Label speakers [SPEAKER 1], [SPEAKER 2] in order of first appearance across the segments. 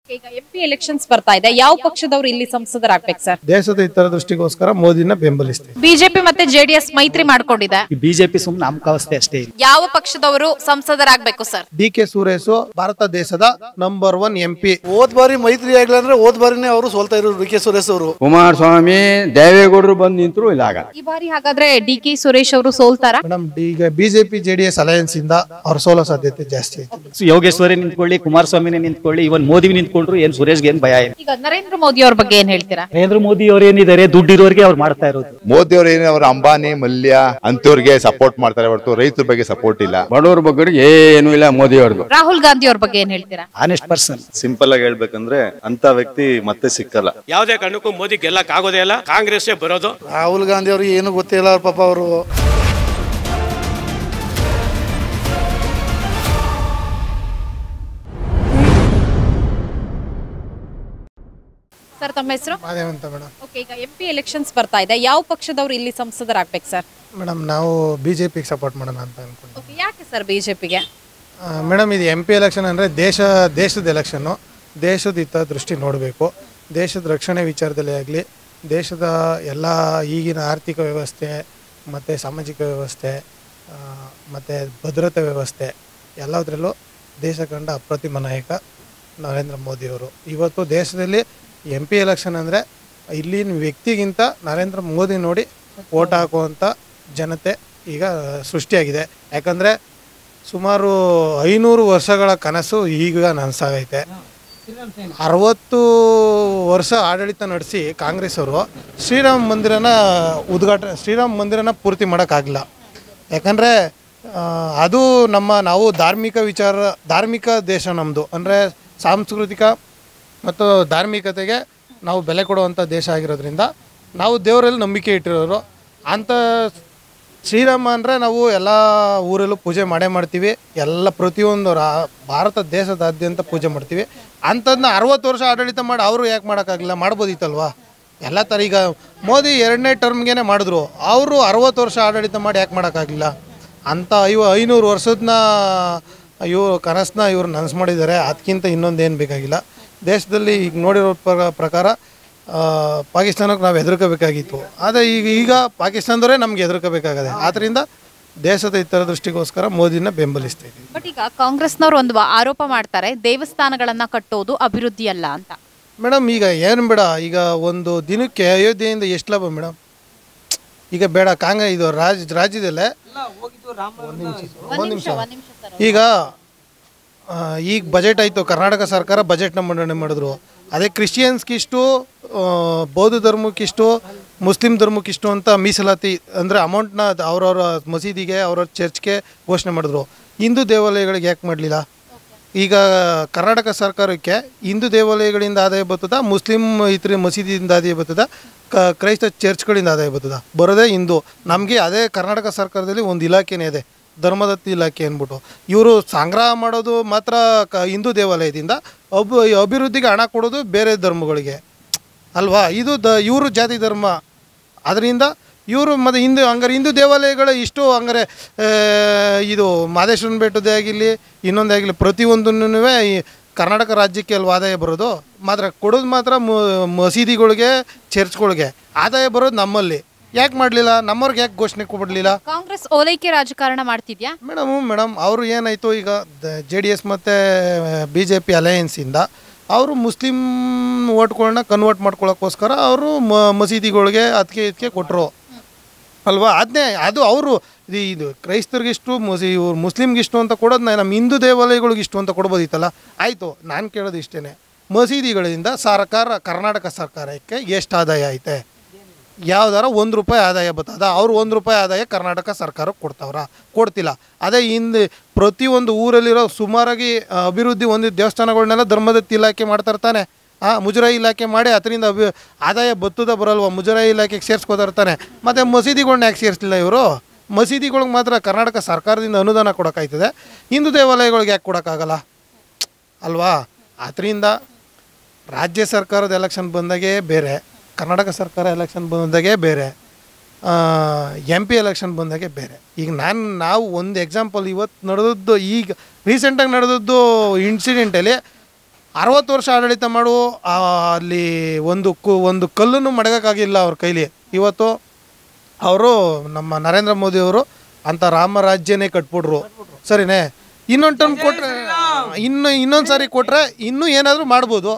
[SPEAKER 1] ಈಗ MP elections ಬರ್ತಾ ಇದೆ ಯಾವ ಪಕ್ಷದವರು ಇಲ್ಲಿ ಸಂಸದರಾಗ್ಬೇಕು ಸರ್
[SPEAKER 2] ದೇಶದ ಹಿತದೃಷ್ಟಿಗೋಸ್ಕರ ಮೋದಿನ ಬೆಂಬಲಿಸ್ತೀವಿ
[SPEAKER 1] ಬಿಜೆಪಿ ಮತ್ತೆ ಜೆಡಿಎಸ್ ಮೈತ್ರಿ ಮಾಡ್ಕೊಂಡಿದೆ
[SPEAKER 3] ಈ ಬಿಜೆಪಿ ಸುಮ್ಮನೆ ನಾಮಕಾವಸ್ಥೆ ಅಷ್ಟೇ ಇದೆ
[SPEAKER 1] ಯಾವ ಪಕ್ಷದವರು ಸಂಸದರಾಗ್ಬೇಕು ಸರ್
[SPEAKER 2] ಡಿ ಕೆ ಸುರೇಶು ಭಾರತ ದೇಶದ ನಂಬರ್ ಒನ್ ಎಂ ಪಿ
[SPEAKER 4] ಹೋದ್ ಬಾರಿ ಮೈತ್ರಿ ಆಗ್ಲಿಲ್ಲ ಅಂದ್ರೆ ಹೋದ್ ಬಾರಿನೇ ಅವರು ಸೋಲ್ತಾ ಇರೋರು ಡಿ ಕೆ ಸುರೇಶ್ ಅವರು
[SPEAKER 5] ಕುಮಾರಸ್ವಾಮಿ ದೇವೇಗೌಡರು ಬಂದು ನಿಂತರು ಇಲ್ಲ ಆಗಲ್ಲ
[SPEAKER 1] ಈ ಬಾರಿ ಹಾಗಾದ್ರೆ ಡಿ ಕೆ ಸುರೇಶ್ ಅವರು ಸೋಲ್ತಾರ
[SPEAKER 2] ಮೇಡಮ್ ಈಗ ಬಿಜೆಪಿ ಜೆಡಿಎಸ್ ಅಲಯನ್ಸ್ ಇಂದ ಅವ್ರ ಸೋಲೋ ಸಾಧ್ಯತೆ ಜಾಸ್ತಿ ಐತೆ
[SPEAKER 3] ಸೊ ಯೋಗೇಶ್ವರಿ ನಿಂತ್ಕೊಳ್ಳಿ ಕುಮಾರಸ್ವಾಮಿನೇ ನಿಂತ್ಕೊಳ್ಳಿ ಇವನ್ ಮೋದಿ ನಿಂತ್ಕೊಂಡ್ರು ಏನ್ ಸುರೇಶ್ಗೆ ಏನ್ ಭಯ ಇಲ್ಲ
[SPEAKER 1] ಈಗ ನರೇಂದ್ರ ಮೋದಿ ಅವ್ರ ಬಗ್ಗೆ ಏನ್ ಹೇಳ್ತೀರಾ
[SPEAKER 3] ನರೇಂದ್ರ ಮೋದಿ ಅವ್ರು ಏನಿದ್ದಾರೆ ದುಡ್ಡಿರೋರಿಗೆ ಅವ್ರು ಮಾಡ್ತಾ ಇರೋದು
[SPEAKER 6] ಮೋದಿ ಅವರು ಏನು ಅವ್ರ ಅಂಬಾನಿ ಮಲ್ಯ ಅಂತವ್ರಿಗೆ ಸಪೋರ್ಟ್ ಮಾಡ್ತಾರೆ ಹೊರತು ರೈತರ ಬಗ್ಗೆ ಸಪೋರ್ಟ್ ಇಲ್ಲ
[SPEAKER 5] ಬಡವ್ರ ಬಗ್ಗೆ ಏನೂ ಇಲ್ಲ ಮೋದಿ ಅವ್ರದ್ದು
[SPEAKER 1] ರಾಹುಲ್ ಗಾಂಧಿ ಅವ್ರ ಬಗ್ಗೆ ಏನ್ ಹೇಳ್ತೀರಾ
[SPEAKER 3] ಆನೆಸ್ಟ್ ಪರ್ಸನ್
[SPEAKER 7] ಸಿಂಪಲ್ ಆಗಿ ಹೇಳ್ಬೇಕಂದ್ರೆ ಅಂತ ವ್ಯಕ್ತಿ ಮತ್ತೆ ಸಿಕ್ಕಲ್ಲ
[SPEAKER 8] ಯಾವುದೇ ಕಾರಣಕ್ಕೂ ಮೋದಿ ಗೆಲ್ಲಕ್ ಆಗೋದೇ ಇಲ್ಲ ಕಾಂಗ್ರೆಸ್ಸೇ ಬರೋದು
[SPEAKER 4] ರಾಹುಲ್ ಗಾಂಧಿ ಅವ್ರಿಗೆ ಏನು ಗೊತ್ತಿಲ್ಲ ಅವ್ರ ಪಾಪ ಅವರು
[SPEAKER 1] ಸರ್ ತಮ್ಮ ಹೆಸರು
[SPEAKER 2] ಅದೇವಂತ ಮೇಡಮ್
[SPEAKER 1] ಓಕೆ ಈಗ ಎಂಪಿ ಎಲೆಕ್ಷನ್ಸ್ ಬರ್ತಾ ಇದೆ ಯಾವ ಪಕ್ಷದವರು ಇಲ್ಲಿ ಸಂಸದರಾಗ್ಬೇಕು ಸರ್
[SPEAKER 2] ಮೇಡಮ್ ನಾವು ಬಿಜೆಪಿಗೆ ಸಪೋರ್ಟ್ ಮಾಡೋಣ ಅಂತ ಅನ್ಕೊಂಡು
[SPEAKER 1] ಓಕೆ ಯಾಕೆ ಸರ್ ಬಿಜೆಪಿಗೆ
[SPEAKER 2] ಮೇಡಮ್ ಇದು ಎಂ ಪಿ ಎಲೆಕ್ಷನ್ ಅಂದರೆ ದೇಶ ದೇಶದ ಎಲೆಕ್ಷನ್ನು ದೇಶದ ಹಿತದೃಷ್ಟಿ ನೋಡಬೇಕು ದೇಶದ ರಕ್ಷಣೆ ವಿಚಾರದಲ್ಲಿ ಆಗಲಿ ದೇಶದ ಎಲ್ಲ ಈಗಿನ ಆರ್ಥಿಕ ವ್ಯವಸ್ಥೆ ಮತ್ತು ಸಾಮಾಜಿಕ ವ್ಯವಸ್ಥೆ ಮತ್ತು ಭದ್ರತಾ ವ್ಯವಸ್ಥೆ ಎಲ್ಲದರಲ್ಲೂ ದೇಶ ಕಂಡ ಅಪ್ರತಿಮ ನಾಯಕ ನರೇಂದ್ರ ಮೋದಿಯವರು ಇವತ್ತು ದೇಶದಲ್ಲಿ ಎಂ ಪಿ ಎಲೆಕ್ಷನ್ ಅಂದರೆ ಇಲ್ಲಿನ ವ್ಯಕ್ತಿಗಿಂತ ನರೇಂದ್ರ ಮೋದಿ ನೋಡಿ ಓಟ್ ಹಾಕುವಂಥ ಜನತೆ ಈಗ ಸೃಷ್ಟಿಯಾಗಿದೆ ಯಾಕಂದರೆ ಸುಮಾರು ಐನೂರು ವರ್ಷಗಳ ಕನಸು ಈಗ ನನಸಾಗೈತೆ ಅರವತ್ತು ವರ್ಷ ಆಡಳಿತ ನಡೆಸಿ ಕಾಂಗ್ರೆಸ್ ಅವರು ಶ್ರೀರಾಮ ಮಂದಿರನ ಉದ್ಘಾಟನೆ ಶ್ರೀರಾಮ ಮಂದಿರನ ಪೂರ್ತಿ ಮಾಡೋಕ್ಕಾಗಲಿಲ್ಲ ಯಾಕಂದರೆ ಅದು ನಮ್ಮ ನಾವು ಧಾರ್ಮಿಕ ವಿಚಾರ ಧಾರ್ಮಿಕ ದೇಶ ನಮ್ಮದು ಅಂದರೆ ಸಾಂಸ್ಕೃತಿಕ ಮತ್ತು ಧಾರ್ಮಿಕತೆಗೆ ನಾವು ಬೆಲೆ ಕೊಡುವಂಥ ದೇಶ ಆಗಿರೋದ್ರಿಂದ ನಾವು ದೇವರಲ್ಲಿ ನಂಬಿಕೆ ಇಟ್ಟಿರೋರು ಅಂಥ ಶ್ರೀರಾಮ ಅಂದರೆ ನಾವು ಎಲ್ಲ ಊರಲ್ಲೂ ಪೂಜೆ ಮಾಡೇ ಮಾಡ್ತೀವಿ ಎಲ್ಲ ಪ್ರತಿಯೊಂದು ರಾ ಭಾರತ ದೇಶದಾದ್ಯಂತ ಪೂಜೆ ಮಾಡ್ತೀವಿ ಅಂಥದ್ದನ್ನ ಅರವತ್ತು ವರ್ಷ ಆಡಳಿತ ಮಾಡಿ ಅವರು ಯಾಕೆ ಮಾಡೋಕ್ಕಾಗಲಿಲ್ಲ ಮಾಡ್ಬೋದಿತ್ತಲ್ವಾ ಎಲ್ಲ ಥರ ಈಗ ಮೋದಿ ಎರಡನೇ ಟರ್ಮ್ಗೆ ಮಾಡಿದ್ರು ಅವರು ಅರವತ್ತು ವರ್ಷ ಆಡಳಿತ ಮಾಡಿ ಯಾಕೆ ಮಾಡೋಕ್ಕಾಗಲಿಲ್ಲ ಅಂಥ ಐವ ಐನೂರು ವರ್ಷದನ್ನ ಇವರು ಕನಸನ್ನ ಇವರು ನನಸು ಮಾಡಿದ್ದಾರೆ ಅದಕ್ಕಿಂತ ಇನ್ನೊಂದು ಏನು ಬೇಕಾಗಿಲ್ಲ ದೇಶದಲ್ಲಿ ಈಗ ನೋಡಿರೋ ಪ್ರ- ಪ್ರಕಾರ ಆ, ಪಾಕಿಸ್ತಾನಕ್ಕೆ ನಾವು ಹೆದರ್ಕೋಬೇಕಾಗಿತ್ತು ಆದರೆ ಈಗ ಈಗ ಪಾಕಿಸ್ತಾನದವರೇ ನಮ್ಗೆ ಹೆದರ್ಕೋಬೇಕಾಗದೆ ಆದ್ದರಿಂದ ದೇಶದ ಹಿತದೃಷ್ಟಿಗೋಸ್ಕರ ಮೋದಿನ ಬೆಂಬಲಿಸ್ತಾ ಇದ್ದೀವಿ
[SPEAKER 1] ಬಟ್ ಈಗ ಕಾಂಗ್ರೆಸ್ನವರು ಒಂದು ವ- ಆರೋಪ ಮಾಡ್ತಾರೆ ದೇವಸ್ಥಾನಗಳನ್ನ ಕಟ್ಟೋದು ಅಭಿವೃದ್ಧಿ ಅಲ್ಲ ಅಂತ
[SPEAKER 2] ಮೇಡಮ್ ಈಗ ಏನು ಬೇಡ ಈಗ ಒಂದು ದಿನಕ್ಕೆ ಅಯೋಧ್ಯೆಯಿಂದ ಎಷ್ಟು ಲಾಭ ಮೇಡಮ್ ಈಗ ಬೇಡ ಕಾಂಗ ಇದು ರಾಜ್ ರಾಜ್ಯದಲ್ಲೇ ಒಂದು ನಿಮಿಷ ಈಗ ಆ, ಈಗ ಬಜೆಟ್ ಆಯಿತು ಕರ್ನಾಟಕ ಸರ್ಕಾರ ಬಜೆಟ್ನ ಮಂಡನೆ ಮಾಡಿದ್ರು ಅದೇ ಕ್ರಿಶ್ಚಿಯನ್ಸ್ಗಿಷ್ಟು ಆ, ಬೌದ್ಧ ಧರ್ಮಕ್ಕಿಷ್ಟು ಮುಸ್ಲಿಂ ಧರ್ಮಕ್ಕಿಷ್ಟು ಅಂತ ಮೀಸಲಾತಿ ಅಂದರೆ ಅಮೌಂಟ್ನ ಅವ್ರವ್ರ ಮಸೀದಿಗೆ ಅವ್ರವ್ರ ಚರ್ಚ್ಗೆ ಘೋಷಣೆ ಮಾಡಿದ್ರು ಹಿಂದೂ ದೇವಾಲಯಗಳಿಗೆ ಯಾಕೆ ಮಾಡಲಿಲ್ಲ ಈಗ ಕರ್ನಾಟಕ ಸರ್ಕಾರಕ್ಕೆ ಹಿಂದೂ ದೇವಾಲಯಗಳಿಂದ ಆದಾಯ ಬರ್ತದ ಮುಸ್ಲಿಂ ಇತರ ಮಸೀದಿಯಿಂದ ಆದಾಯ ಬರ್ತದ ಕ ಕ್ರೈಸ್ತ ಚರ್ಚ್ಗಳಿಂದ ಆದಾಯ ಬರ್ತದ ಬರೋದೇ ಹಿಂದೂ ನಮಗೆ ಅದೇ ಕರ್ನಾಟಕ ಸರ್ಕಾರದಲ್ಲಿ ಒಂದು ಇಲಾಖೆನೇ ಇದೆ ಧರ್ಮದತ್ತಿ ಇಲಾಖೆ ಅಂದ್ಬಿಟ್ಟು ಇವರು ಸಂಗ್ರಹ ಮಾಡೋದು ಮಾತ್ರ ಕ ಹಿಂದೂ ದೇವಾಲಯದಿಂದ ಅಬ್ ಅಭಿವೃದ್ಧಿಗೆ ಹಣ ಕೊಡೋದು ಬೇರೆ ಧರ್ಮಗಳಿಗೆ ಅಲ್ವಾ ಇದು ದ ಇವರು ಜಾತಿ ಧರ್ಮ ಅದರಿಂದ ಇವರು ಮತ್ತು ಹಿಂದೂ ಹಂಗಾರೆ ಹಿಂದೂ ದೇವಾಲಯಗಳು ಇಷ್ಟು ಹಂಗಾರೆ ಆ, ಇದು ಮಾದೇಶ್ವರನ ಬೆಟ್ಟದೇ ಆಗಿರಲಿ ಇನ್ನೊಂದೇ ಆಗಲಿ ಪ್ರತಿಯೊಂದನ್ನು ಈ ಕರ್ನಾಟಕ ರಾಜ್ಯಕ್ಕೆ ಅಲ್ವಾ ಆದಾಯ ಬರೋದು ಮಾತ್ರ ಕೊಡೋದು ಮಾತ್ರ ಮ- ಮಸೀದಿಗಳಿಗೆ ಚರ್ಚ್ಗಳಿಗೆ ಆದಾಯ ಬರೋದು ನಮ್ಮಲ್ಲಿ ಯಾಕೆ ಮಾಡಲಿಲ್ಲ ನಮ್ಮವ್ರಿಗೆ ಯಾಕೆ ಘೋಷಣೆ ಕೊಡ್ಲಿಲ್ಲ
[SPEAKER 1] ಕಾಂಗ್ರೆಸ್ ಓಲೈಕೆ ರಾಜಕಾರಣ ಮಾಡ್ತಿದ್ಯಾ
[SPEAKER 2] ಮೇಡಮ್ ಮೇಡಮ್ ಅವರು ಏನಾಯಿತು ಈಗ ಜೆ ಡಿ ಎಸ್ ಮತ್ತು ಬಿ ಜೆ ಪಿ ಅಲಯನ್ಸಿಂದ ಅವರು ಮುಸ್ಲಿಂ ಓಟ್ಗಳನ್ನ ಕನ್ವರ್ಟ್ ಮಾಡ್ಕೊಳ್ಳೋಕ್ಕೋಸ್ಕರ ಅವರು ಮ ಮಸೀದಿಗಳಿಗೆ ಅದಕ್ಕೆ ಇದಕ್ಕೆ ಕೊಟ್ಟರು ಅಲ್ವಾ ಅದನ್ನೇ ಅದು ಅವರು ಇದು ಕ್ರೈಸ್ತರಿಗಿಷ್ಟು ಮುಸಿ ಇವ್ರು ಮುಸ್ಲಿಮ್ಗಿಷ್ಟು ಅಂತ ಕೊಡೋದು ನಮ್ಮ ಹಿಂದೂ ದೇವಾಲಯಗಳಿಗಿಷ್ಟು ಅಂತ ಕೊಡ್ಬೋದಿತ್ತಲ್ಲ ಆಯಿತು ನಾನು ಕೇಳೋದು ಇಷ್ಟೇ ಮಸೀದಿಗಳಿಂದ ಸರ್ಕಾರ ಕರ್ನಾಟಕ ಸರ್ಕಾರಕ್ಕೆ ಎಷ್ಟು ಆದಾಯ ಐತೆ ಯಾವ್ದಾರ ಒಂದು ರೂಪಾಯಿ ಆದಾಯ ಬರ್ತದ ಅವ್ರು ಒಂದು ರೂಪಾಯಿ ಆದಾಯ ಕರ್ನಾಟಕ ಸರ್ಕಾರಕ್ಕೆ ಕೊಡ್ತಾವ್ರ ಕೊಡ್ತಿಲ್ಲ ಅದೇ ಹಿಂದೆ ಪ್ರತಿಯೊಂದು ಊರಲ್ಲಿರೋ ಸುಮಾರಾಗಿ ಆ, ಅಭಿವೃದ್ಧಿ ಹೊಂದಿದ ದೇವಸ್ಥಾನಗಳನ್ನೆಲ್ಲ ಧರ್ಮದತ್ತಿ ಇಲಾಖೆ ಮಾಡ್ತಿರ್ತಾನೆ ಹಾಂ ಮುಜರಾಯಿ ಇಲಾಖೆ ಮಾಡಿ ಅದರಿಂದ ಅಭಿ ಆದಾಯ ಬತ್ತದ ಬರಲ್ವ ಮುಜರಾಯಿ ಇಲಾಖೆಗೆ ಸೇರಿಸ್ಕೊತಿರ್ತಾನೆ ಮತ್ತು ಮಸೀದಿಗಳ್ನ ಯಾಕೆ ಸೇರಿಸಲಿಲ್ಲ ಇವರು ಮಸೀದಿಗಳಿಗೆ ಮಾತ್ರ ಕರ್ನಾಟಕ ಸರ್ಕಾರದಿಂದ ಅನುದಾನ ಕೊಡೋಕ್ಕಾಯ್ತದೆ ಹಿಂದೂ ದೇವಾಲಯಗಳಿಗೆ ಯಾಕೆ ಕೊಡೋಕ್ಕಾಗಲ್ಲ ಅಲ್ವಾ ಅದರಿಂದ ರಾಜ್ಯ ಸರ್ಕಾರದ ಎಲೆಕ್ಷನ್ ಬಂದಾಗೆ ಬೇರೆ ಕರ್ನಾಟಕ ಸರ್ಕಾರ ಎಲೆಕ್ಷನ್ ಬಂದಾಗೆ ಬೇರೆ ಎಮ್ ಪಿ ಎಲೆಕ್ಷನ್ ಬಂದಾಗೆ ಬೇರೆ ಈಗ ನಾನು ನಾವು ಒಂದು ಎಕ್ಸಾಂಪಲ್ ಇವತ್ತು ನಡೆದದ್ದು ಈಗ ರೀಸೆಂಟಾಗಿ ನಡೆದದ್ದು ಇನ್ಸಿಡೆಂಟಲ್ಲಿ ಅರವತ್ತು ವರ್ಷ ಆಡಳಿತ ಮಾಡು ಆ, ಅಲ್ಲಿ ಒಂದು ಕು ಒಂದು ಕಲ್ಲನ್ನು ಮಡಗೋಕ್ಕಾಗಿಲ್ಲ ಅವ್ರ ಕೈಲಿ ಇವತ್ತು ಅವರು ನಮ್ಮ ನರೇಂದ್ರ ಮೋದಿ ಅವರು ಅಂತ ರಾಮರಾಜ್ಯನೇ ಕಟ್ಬಿಟ್ರು ಸರಿನೇ ಇನ್ನೊಂದು ಟರ್ಮ್ ಕೊಟ್ರೆ ಇನ್ನು ಇನ್ನೊಂದು ಸಾರಿ ಕೊಟ್ರೆ ಇನ್ನೂ ಏನಾದರೂ ಮಾಡ್ಬೋದು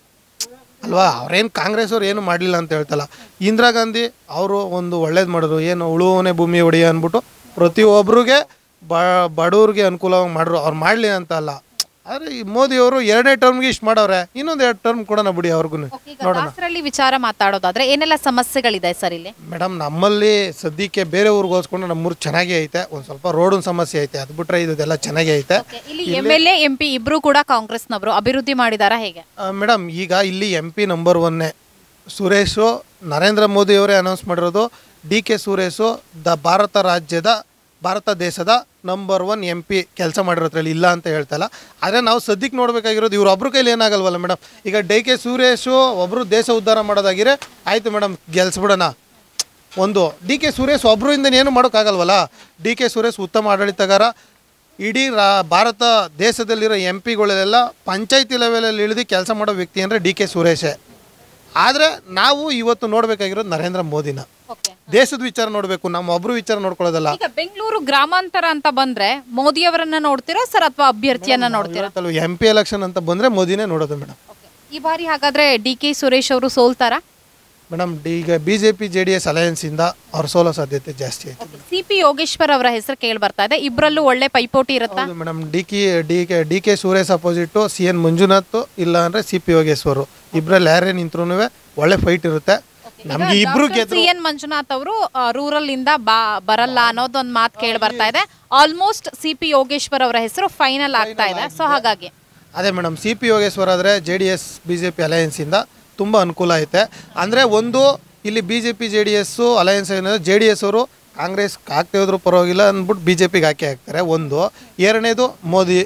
[SPEAKER 2] ಅಲ್ವಾ ಅವ್ರೇನು ಕಾಂಗ್ರೆಸ್ ಅವ್ರು ಏನು ಮಾಡಲಿಲ್ಲ ಅಂತ ಹೇಳ್ತಲ್ಲ ಇಂದಿರಾ ಗಾಂಧಿ ಅವರು ಒಂದು ಒಳ್ಳೇದು ಮಾಡಿದ್ರು ಏನು ಉಳುವನೆ ಭೂಮಿ ಒಡೆಯ ಅಂದ್ಬಿಟ್ಟು ಪ್ರತಿಯೊಬ್ಬರಿಗೆ ಬಡವ್ರಿಗೆ ಅನುಕೂಲವಾಗಿ ಮಾಡಿದ್ರು ಅವ್ರು ಮಾಡಲಿ ಅಂತ ಅಲ್ಲ ಆದರೆ ಈ ಮೋದಿ ಅವರು ಎರಡನೇ ಟರ್ಮ್ಗೆ ಇಷ್ಟು ಮಾಡವ್ರೆ ಇನ್ನೊಂದು ಎರಡು ಟರ್ಮ್ ಕೊಡೋಣ ಬಿಡಿ ಅವ್ರಿಗೂ
[SPEAKER 1] ಈಗ ದಾಸರಳ್ಳಿ ವಿಚಾರ ಮಾತಾಡೋದಾದ್ರೆ ಏನೆಲ್ಲ ಸಮಸ್ಯೆಗಳಿದೆ ಸರ್ ಇಲ್ಲಿ
[SPEAKER 2] ಮೇಡಮ್ ನಮ್ಮಲ್ಲಿ ಸದ್ಯಕ್ಕೆ ಬೇರೆ ಊರಿಗೆ ಹೋಲಿಸ್ಕೊಂಡು ನಮ್ಮೂರು ಚೆನ್ನಾಗೇ ಐತೆ ಒಂದು ಸ್ವಲ್ಪ ರೋಡಿನ ಸಮಸ್ಯೆ ಐತೆ ಅದು ಬಿಟ್ರೆ ಇದೆಲ್ಲ ಚೆನ್ನಾಗೇ ಐತೆ
[SPEAKER 1] ಇಲ್ಲಿ MLA MP ಇಬ್ರು ಕೂಡ ಕಾಂಗ್ರೆಸ್ನವರು ಅಭಿವೃದ್ಧಿ ಮಾಡಿದಾರ ಹೇಗೆ
[SPEAKER 2] ಮೇಡಮ್ ಈಗ ಇಲ್ಲಿ ಎಂ ಪಿ ನಂಬರ್ ಒನ್ನೇ ಸುರೇಶು ನರೇಂದ್ರ ಮೋದಿ ಅವರೇ ಅನೌನ್ಸ್ ಮಾಡಿರೋದು ಡಿ ಕೆ ಸುರೇಶು ದ ಭಾರತ ರಾಜ್ಯದ ಭಾರತ ದೇಶದ ನಂಬರ್ ಒನ್ ಎಂ ಪಿ ಕೆಲಸ ಮಾಡಿರೋದ್ರಲ್ಲಿ ಇಲ್ಲ ಅಂತ ಹೇಳ್ತಲ್ಲ ಆದರೆ ನಾವು ಸದ್ಯಕ್ಕೆ ನೋಡಬೇಕಾಗಿರೋದು ಇವ್ರು ಒಬ್ರ ಕೈಲಿ ಏನಾಗಲ್ವಲ್ಲ ಮೇಡಮ್ ಈಗ ಡಿ ಕೆ ಸುರೇಶು ಒಬ್ಬರು ದೇಶ ಉದ್ಧಾರ ಮಾಡೋದಾಗಿರೆ ಆಯಿತು ಮೇಡಮ್ ಗೆಲ್ಸ್ಬಿಡೋಣ ಒಂದು ಡಿ ಕೆ ಸುರೇಶ್ ಒಬ್ಬರಿಂದ ಏನು ಮಾಡೋಕ್ಕಾಗಲ್ವಲ್ಲ ಡಿ ಕೆ ಸುರೇಶ್ ಉತ್ತಮ ಆಡಳಿತಗಾರ ಇಡೀ ರಾ ಭಾರತ ದೇಶದಲ್ಲಿರೋ ಎಂ ಪಿಗಳೆಲ್ಲ ಪಂಚಾಯತಿ ಲೆವೆಲಲ್ಲಿ ಇಳಿದು ಕೆಲಸ ಮಾಡೋ ವ್ಯಕ್ತಿ ಅಂದರೆ ಡಿ ಕೆ ಸುರೇಶೇ ಆದರೆ ನಾವು ಇವತ್ತು ನೋಡಬೇಕಾಗಿರೋದು ನರೇಂದ್ರ ಮೋದಿನ ದೇಶದ ವಿಚಾರ ನೋಡಬೇಕು ನಮ್ಮ ಒಬ್ಬರು ವಿಚಾರ ನೋಡ್ಕೊಳ್ಳೋದಲ್ಲ
[SPEAKER 1] ಈಗ ಬೆಂಗಳೂರು ಗ್ರಾಮಾಂತರ ಅಂತ ಬಂದ್ರೆ ಮೋದಿ ಅವರನ್ನ ನೋಡ್ತೀರಾ ಸರ್ ಅಥವಾ ಅಭ್ಯರ್ಥಿಯನ್ನ ನೋಡ್ತೀರಾ
[SPEAKER 2] ಎಂ ಪಿ ಎಲೆಕ್ಷನ್ ಅಂತ ಬಂದರೆ ಮೋದಿನೇ ನೋಡೋದು ಮೇಡಮ್
[SPEAKER 1] ಈ ಬಾರಿ ಹಾಗಾದ್ರೆ ಡಿ ಕೆ ಸುರೇಶ್ ಅವರು ಸೋಲ್ತಾರಾ
[SPEAKER 2] ಮೇಡಮ್ ಈಗ B J P J D JDS ಅಲಯನ್ಸಿಂದ ಅವ್ರು ಸೋಲೋ ಸಾಧ್ಯತೆ ಜಾಸ್ತಿ ಐತೆ
[SPEAKER 1] ಸಿ ಪಿ ಯೋಗೇಶ್ವರ್ ಅವರ ಹೆಸರು ಕೇಳಿ ಬರ್ತಾ ಇದೆ ಇಬ್ರಲ್ಲೂ ಒಳ್ಳೆ ಪೈಪೋಟಿ ಇರುತ್ತಾ
[SPEAKER 2] ಹೌದು madam D K D K D K Suresh opposite C N Manjunath ಇಲ್ಲ ಅಂದರೆ ಸಿ ಪಿ ಯೋಗೇಶ್ವರು ಇಬ್ಬರಲ್ಲಿ ಯಾರೇ ನಿಂತ್ರೂ ಒಳ್ಳೆ ಫೈಟ್ ಇರುತ್ತೆ ನಮ್ಗೆ ಇಬ್ರು ಗೆದ್ರು
[SPEAKER 1] ಸಿ ಎನ್ ಮಂಜುನಾಥ್ ಅವರು ರೂರಲ್ ಇಂದ ಬಾ ಬರಲ್ಲ ಅನ್ನೋದೊಂದು ಮಾತು ಕೇಳಿ ಬರ್ತಾ ಇದೆ ಆಲ್ಮೋಸ್ಟ್ ಸಿ ಪಿ ಯೋಗೇಶ್ವರ್ ಅವರ ಹೆಸರು ಫೈನಲ್ ಆಗ್ತಾ ಇದೆ ಸೊ ಹಾಗಾಗಿ
[SPEAKER 2] ಅದೇ ಮೇಡಮ್ ಸಿ ಪಿ ಯೋಗೇಶ್ವರ್ ಆದರೆ J D JDS B J BJP ಅಲಯನ್ಸಿಂದ ತುಂಬ ಅನುಕೂಲ ಐತೆ ಅಂದರೆ ಒಂದು ಇಲ್ಲಿ B J P J D JDS alliance ಏನಂದರೆ ಜೆ ಡಿ ಎಸ್ ಅವರು ಕಾಂಗ್ರೆಸ್ ಹಾಕ್ತಾ ಹೋದ್ರೂ ಪರವಾಗಿಲ್ಲ ಅಂದ್ಬಿಟ್ಟು ಬಿ ಜೆ ಪಿಗೆ ಹಾಕಿ ಹಾಕ್ತಾರೆ ಒಂದು ಎರಡನೇದು ಮೋದಿ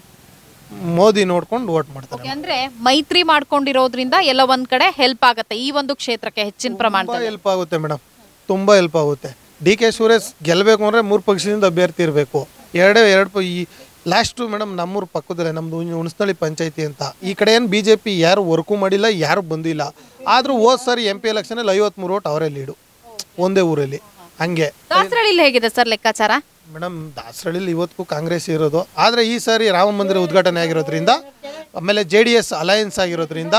[SPEAKER 2] ಮೋದಿ ನೋಡ್ಕೊಂಡು ವೋಟ್ ಮಾಡ್ತಾರೆ
[SPEAKER 1] Okay, ಅಂದ್ರೆ ಮೈತ್ರಿ ಮಾಡ್ಕೊಂಡಿರೋದ್ರಿಂದ ಎಲ್ಲ ಒಂದ್ ಕಡೆ ಹೆಲ್ಪ್ ಆಗತ್ತೆ ಈ ಒಂದು ಕ್ಷೇತ್ರಕ್ಕೆ ಹೆಚ್ಚಿನ
[SPEAKER 2] ತುಂಬ
[SPEAKER 1] ಪ್ರಮಾಣದಲ್ಲಿ
[SPEAKER 2] ಹೆಲ್ಪ್ ಆಗುತ್ತೆ ಮೇಡಮ್ ತುಂಬ ಹೆಲ್ಪ್ ಆಗುತ್ತೆ ಡಿ ಕೆ ಸುರೇಶ್ ಗೆಲ್ಲಬೇಕು ಅಂದರೆ ಮೂರು ಪಕ್ಷದಿಂದ ಅಭ್ಯರ್ಥಿ ಇರಬೇಕು ಎರಡೇ ಎರಡು ಪ ಈ ಲಾಸ್ಟು ಮೇಡಮ್ ನಮ್ಮೂರು ಪಕ್ಕದಲ್ಲೇ ನಮ್ಮದು ಹುಣಸನಳ್ಳಿ ಪಂಚಾಯತಿ ಅಂತ ಈ ಕಡೆ ಏನು ಬಿ ಜೆ ಪಿ ಯಾರು ವರ್ಕು ಮಾಡಿಲ್ಲ ಯಾರು ಬಂದಿಲ್ಲ ಆದರೂ ಹೋದ್ ಸಾರಿ ಎಂ ಪಿ ಎಲೆಕ್ಷನಲ್ಲಿ ಐವತ್ಮೂರು ಓಟ್ ಅವರೇ ಲೀಡು ಒಂದೇ ಊರಲ್ಲಿ ಹಂಗೆ
[SPEAKER 1] ದಾಸರಳ್ಳಿಲಿ ಹೇಗಿದೆ ಸರ್ ಲೆಕ್ಕಾಚಾರ
[SPEAKER 2] ಮೇಡಮ್ ದಾಸರಳ್ಳಿಲಿ ಇವತ್ತಿಗೂ ಕಾಂಗ್ರೆಸ್ ಇರೋದು ಆದರೆ ಈ ಸಾರಿ ರಾಮ ಮಂದಿರ ಉದ್ಘಾಟನೆ ಆಗಿರೋದ್ರಿಂದ ಆಮೇಲೆ ಜೆ ಡಿ ಎಸ್ ಅಲಯನ್ಸ್ ಆಗಿರೋದ್ರಿಂದ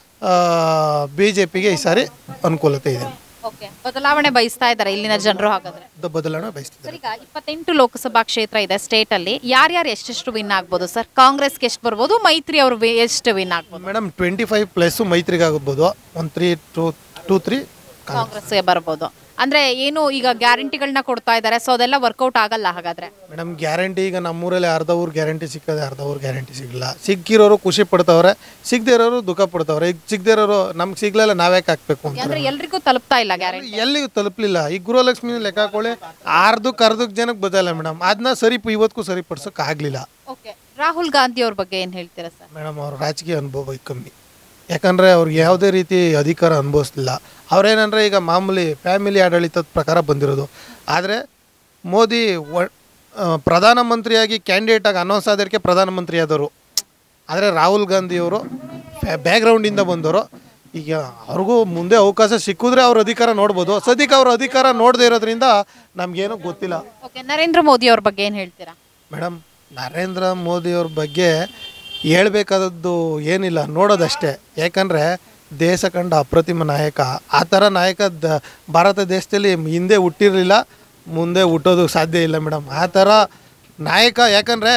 [SPEAKER 2] ಬಿ ಜೆ ಪಿಗೆ ಈ ಸಾರಿ ಅನುಕೂಲತೆ ಇದೆ
[SPEAKER 1] ಓಕೆ ಬದಲಾವಣೆ ಬಯಸ್ತಾ ಇದ್ದಾರೆ ಇಲ್ಲಿನ ಜನರು ಹಾಗಾದ್ರೆ
[SPEAKER 2] ದ ಬದಲಾವಣೆ ಬಯಸ್ತಿದ್ದಾರೆ
[SPEAKER 1] ಸರ್ ಈಗ ಇಪ್ಪತ್ತೆಂಟು ಲೋಕಸಭಾ ಕ್ಷೇತ್ರ ಇದೆ ಸ್ಟೇಟ್ ಅಲ್ಲಿ ಯಾರ್ಯಾರು ಎಷ್ಟೆಷ್ಟು ವಿನ್ ಆಗ್ಬೋದು ಸರ್ ಕಾಂಗ್ರೆಸ್ಗೆ ಎಷ್ಟು ಬರ್ಬೋದು ಮೈತ್ರಿ ಅವರು ಎಷ್ಟು ವಿನ್ ಆಗ್ಬೋದು
[SPEAKER 2] ಮೇಡಮ್ ಟ್ವೆಂಟಿ ಫೈವ್ ಪ್ಲಸ್ಸು ಮೈತ್ರಿಗೆ ಆಗ್ಬೋದು ಒಂದು ತ್ರೀ ಟು ಟೂ ತ್ರೀ
[SPEAKER 1] ಕಾಂಗ್ರೆಸ್ಗೆ ಬರ್ಬೋದು ಅಂದ್ರೆ ಏನು ಈಗ ಗ್ಯಾರಂಟಿಗಳನ್ನ ಕೊಡ್ತಾ ಇದ್ದಾರೆ ಸೊ ಅದೆಲ್ಲ ವರ್ಕೌಟ್ ಆಗಲ್ಲ ಹಾಗಾದ್ರೆ
[SPEAKER 2] ಮೇಡಮ್ ಗ್ಯಾರಂಟಿ ಈಗ ನಮ್ಮೂರಲ್ಲಿ ಅರ್ಧ ಊರು ಗ್ಯಾರಂಟಿ ಸಿಕ್ಕದೆ ಅರ್ಧ ಊರು ಗ್ಯಾರಂಟಿ ಸಿಗಲ್ಲ ಸಿಕ್ಕಿರೋರು ಖುಷಿ ಪಡ್ತವ್ರೆ ಸಿಗದೇ ಇರೋರು ದುಃಖ ಪಡ್ತವ್ರೆ ಈಗ ಸಿಗದೇ ಇರೋರು ನಮ್ಗೆ ಸಿಗ್ಲಿಲ್ಲ ನಾವ್ಯಾಕೆ ಹಾಕ್ಬೇಕು ಅಂತ
[SPEAKER 1] ಅಂದ್ರೆ ಎಲ್ರಿಗೂ ತಲುಪ್ತಾ ಇಲ್ಲ ಗ್ಯಾರಂಟಿ
[SPEAKER 2] ಎಲ್ಲಿಗೂ ತಲುಪಲಿಲ್ಲ ಈ ಗೃಹಲಕ್ಷ್ಮಿ ಲೆಕ್ಕ ಹಾಕೊಳ್ಳಿ ಅರ್ಧಕ್ಕೆ ಅರ್ಧಕ್ಕೆ ಜನಕ್ಕೆ ಬದಲ್ಲ ಮೇಡಮ್ ಅದನ್ನ ಸರಿ ಇವತ್ತಿಗೂ ಸರಿಪಡ್ಸೋಕೆ ಆಗಲಿಲ್ಲ
[SPEAKER 1] ಓಕೆ ರಾಹುಲ್ ಗಾಂಧಿ ಅವ್ರ ಬಗ್ಗೆ ಏನ್ ಹೇಳ್ತೀರಾ ಸರ್
[SPEAKER 2] ಮೇಡಮ್ ಅವ್ರ ರಾಜಕೀಯ ಅನುಭವ ಕಮ್ಮಿ ಯಾಕಂದರೆ ಅವ್ರಿಗೆ ಯಾವುದೇ ರೀತಿ ಅಧಿಕಾರ ಅನುಭವಿಸ್ಲಿಲ್ಲ ಅವ್ರೇನಂದ್ರೆ ಈಗ ಮಾಮೂಲಿ ಫ್ಯಾಮಿಲಿ ಆಡಳಿತದ ಪ್ರಕಾರ ಬಂದಿರೋದು ಆದರೆ ಮೋದಿ ವ ಆ, ಪ್ರಧಾನಮಂತ್ರಿಯಾಗಿ ಕ್ಯಾಂಡಿಡೇಟಾಗಿ ಅನೌನ್ಸ್ ಆದಕ್ಕೆ ಪ್ರಧಾನಮಂತ್ರಿ ಆದವರು ಆದರೆ ರಾಹುಲ್ ಗಾಂಧಿಯವರು ಬ್ಯಾಕ್ಗ್ರೌಂಡಿಂದ ಬಂದವರು ಈಗ ಅವ್ರಿಗೂ ಮುಂದೆ ಅವಕಾಶ ಸಿಕ್ಕಿದ್ರೆ ಅವ್ರ ಅಧಿಕಾರ ನೋಡ್ಬೋದು ಸದ್ಯಕ್ಕೆ ಅವ್ರ ಅಧಿಕಾರ ನೋಡದೇ ಇರೋದ್ರಿಂದ ನಮಗೇನು ಗೊತ್ತಿಲ್ಲ
[SPEAKER 1] ಓಕೆ ನರೇಂದ್ರ ಮೋದಿ ಅವ್ರ ಬಗ್ಗೆ ಏನ್ ಹೇಳ್ತೀರಾ
[SPEAKER 2] ಮೇಡಮ್ ನರೇಂದ್ರ ಮೋದಿಯವ್ರ ಬಗ್ಗೆ ಹೇಳ್ಬೇಕಾದದ್ದು ಏನಿಲ್ಲ ನೋಡೋದಷ್ಟೇ ಯಾಕಂದರೆ ದೇಶ ಕಂಡ ಅಪ್ರತಿಮ ನಾಯಕ ಆ ಥರ ನಾಯಕ ದ ಭಾರತ ದೇಶದಲ್ಲಿ ಹಿಂದೆ ಹುಟ್ಟಿರಲಿಲ್ಲ ಮುಂದೆ ಹುಟ್ಟೋದು ಸಾಧ್ಯ ಇಲ್ಲ ಮೇಡಮ್ ಆ ಥರ ನಾಯಕ ಯಾಕಂದರೆ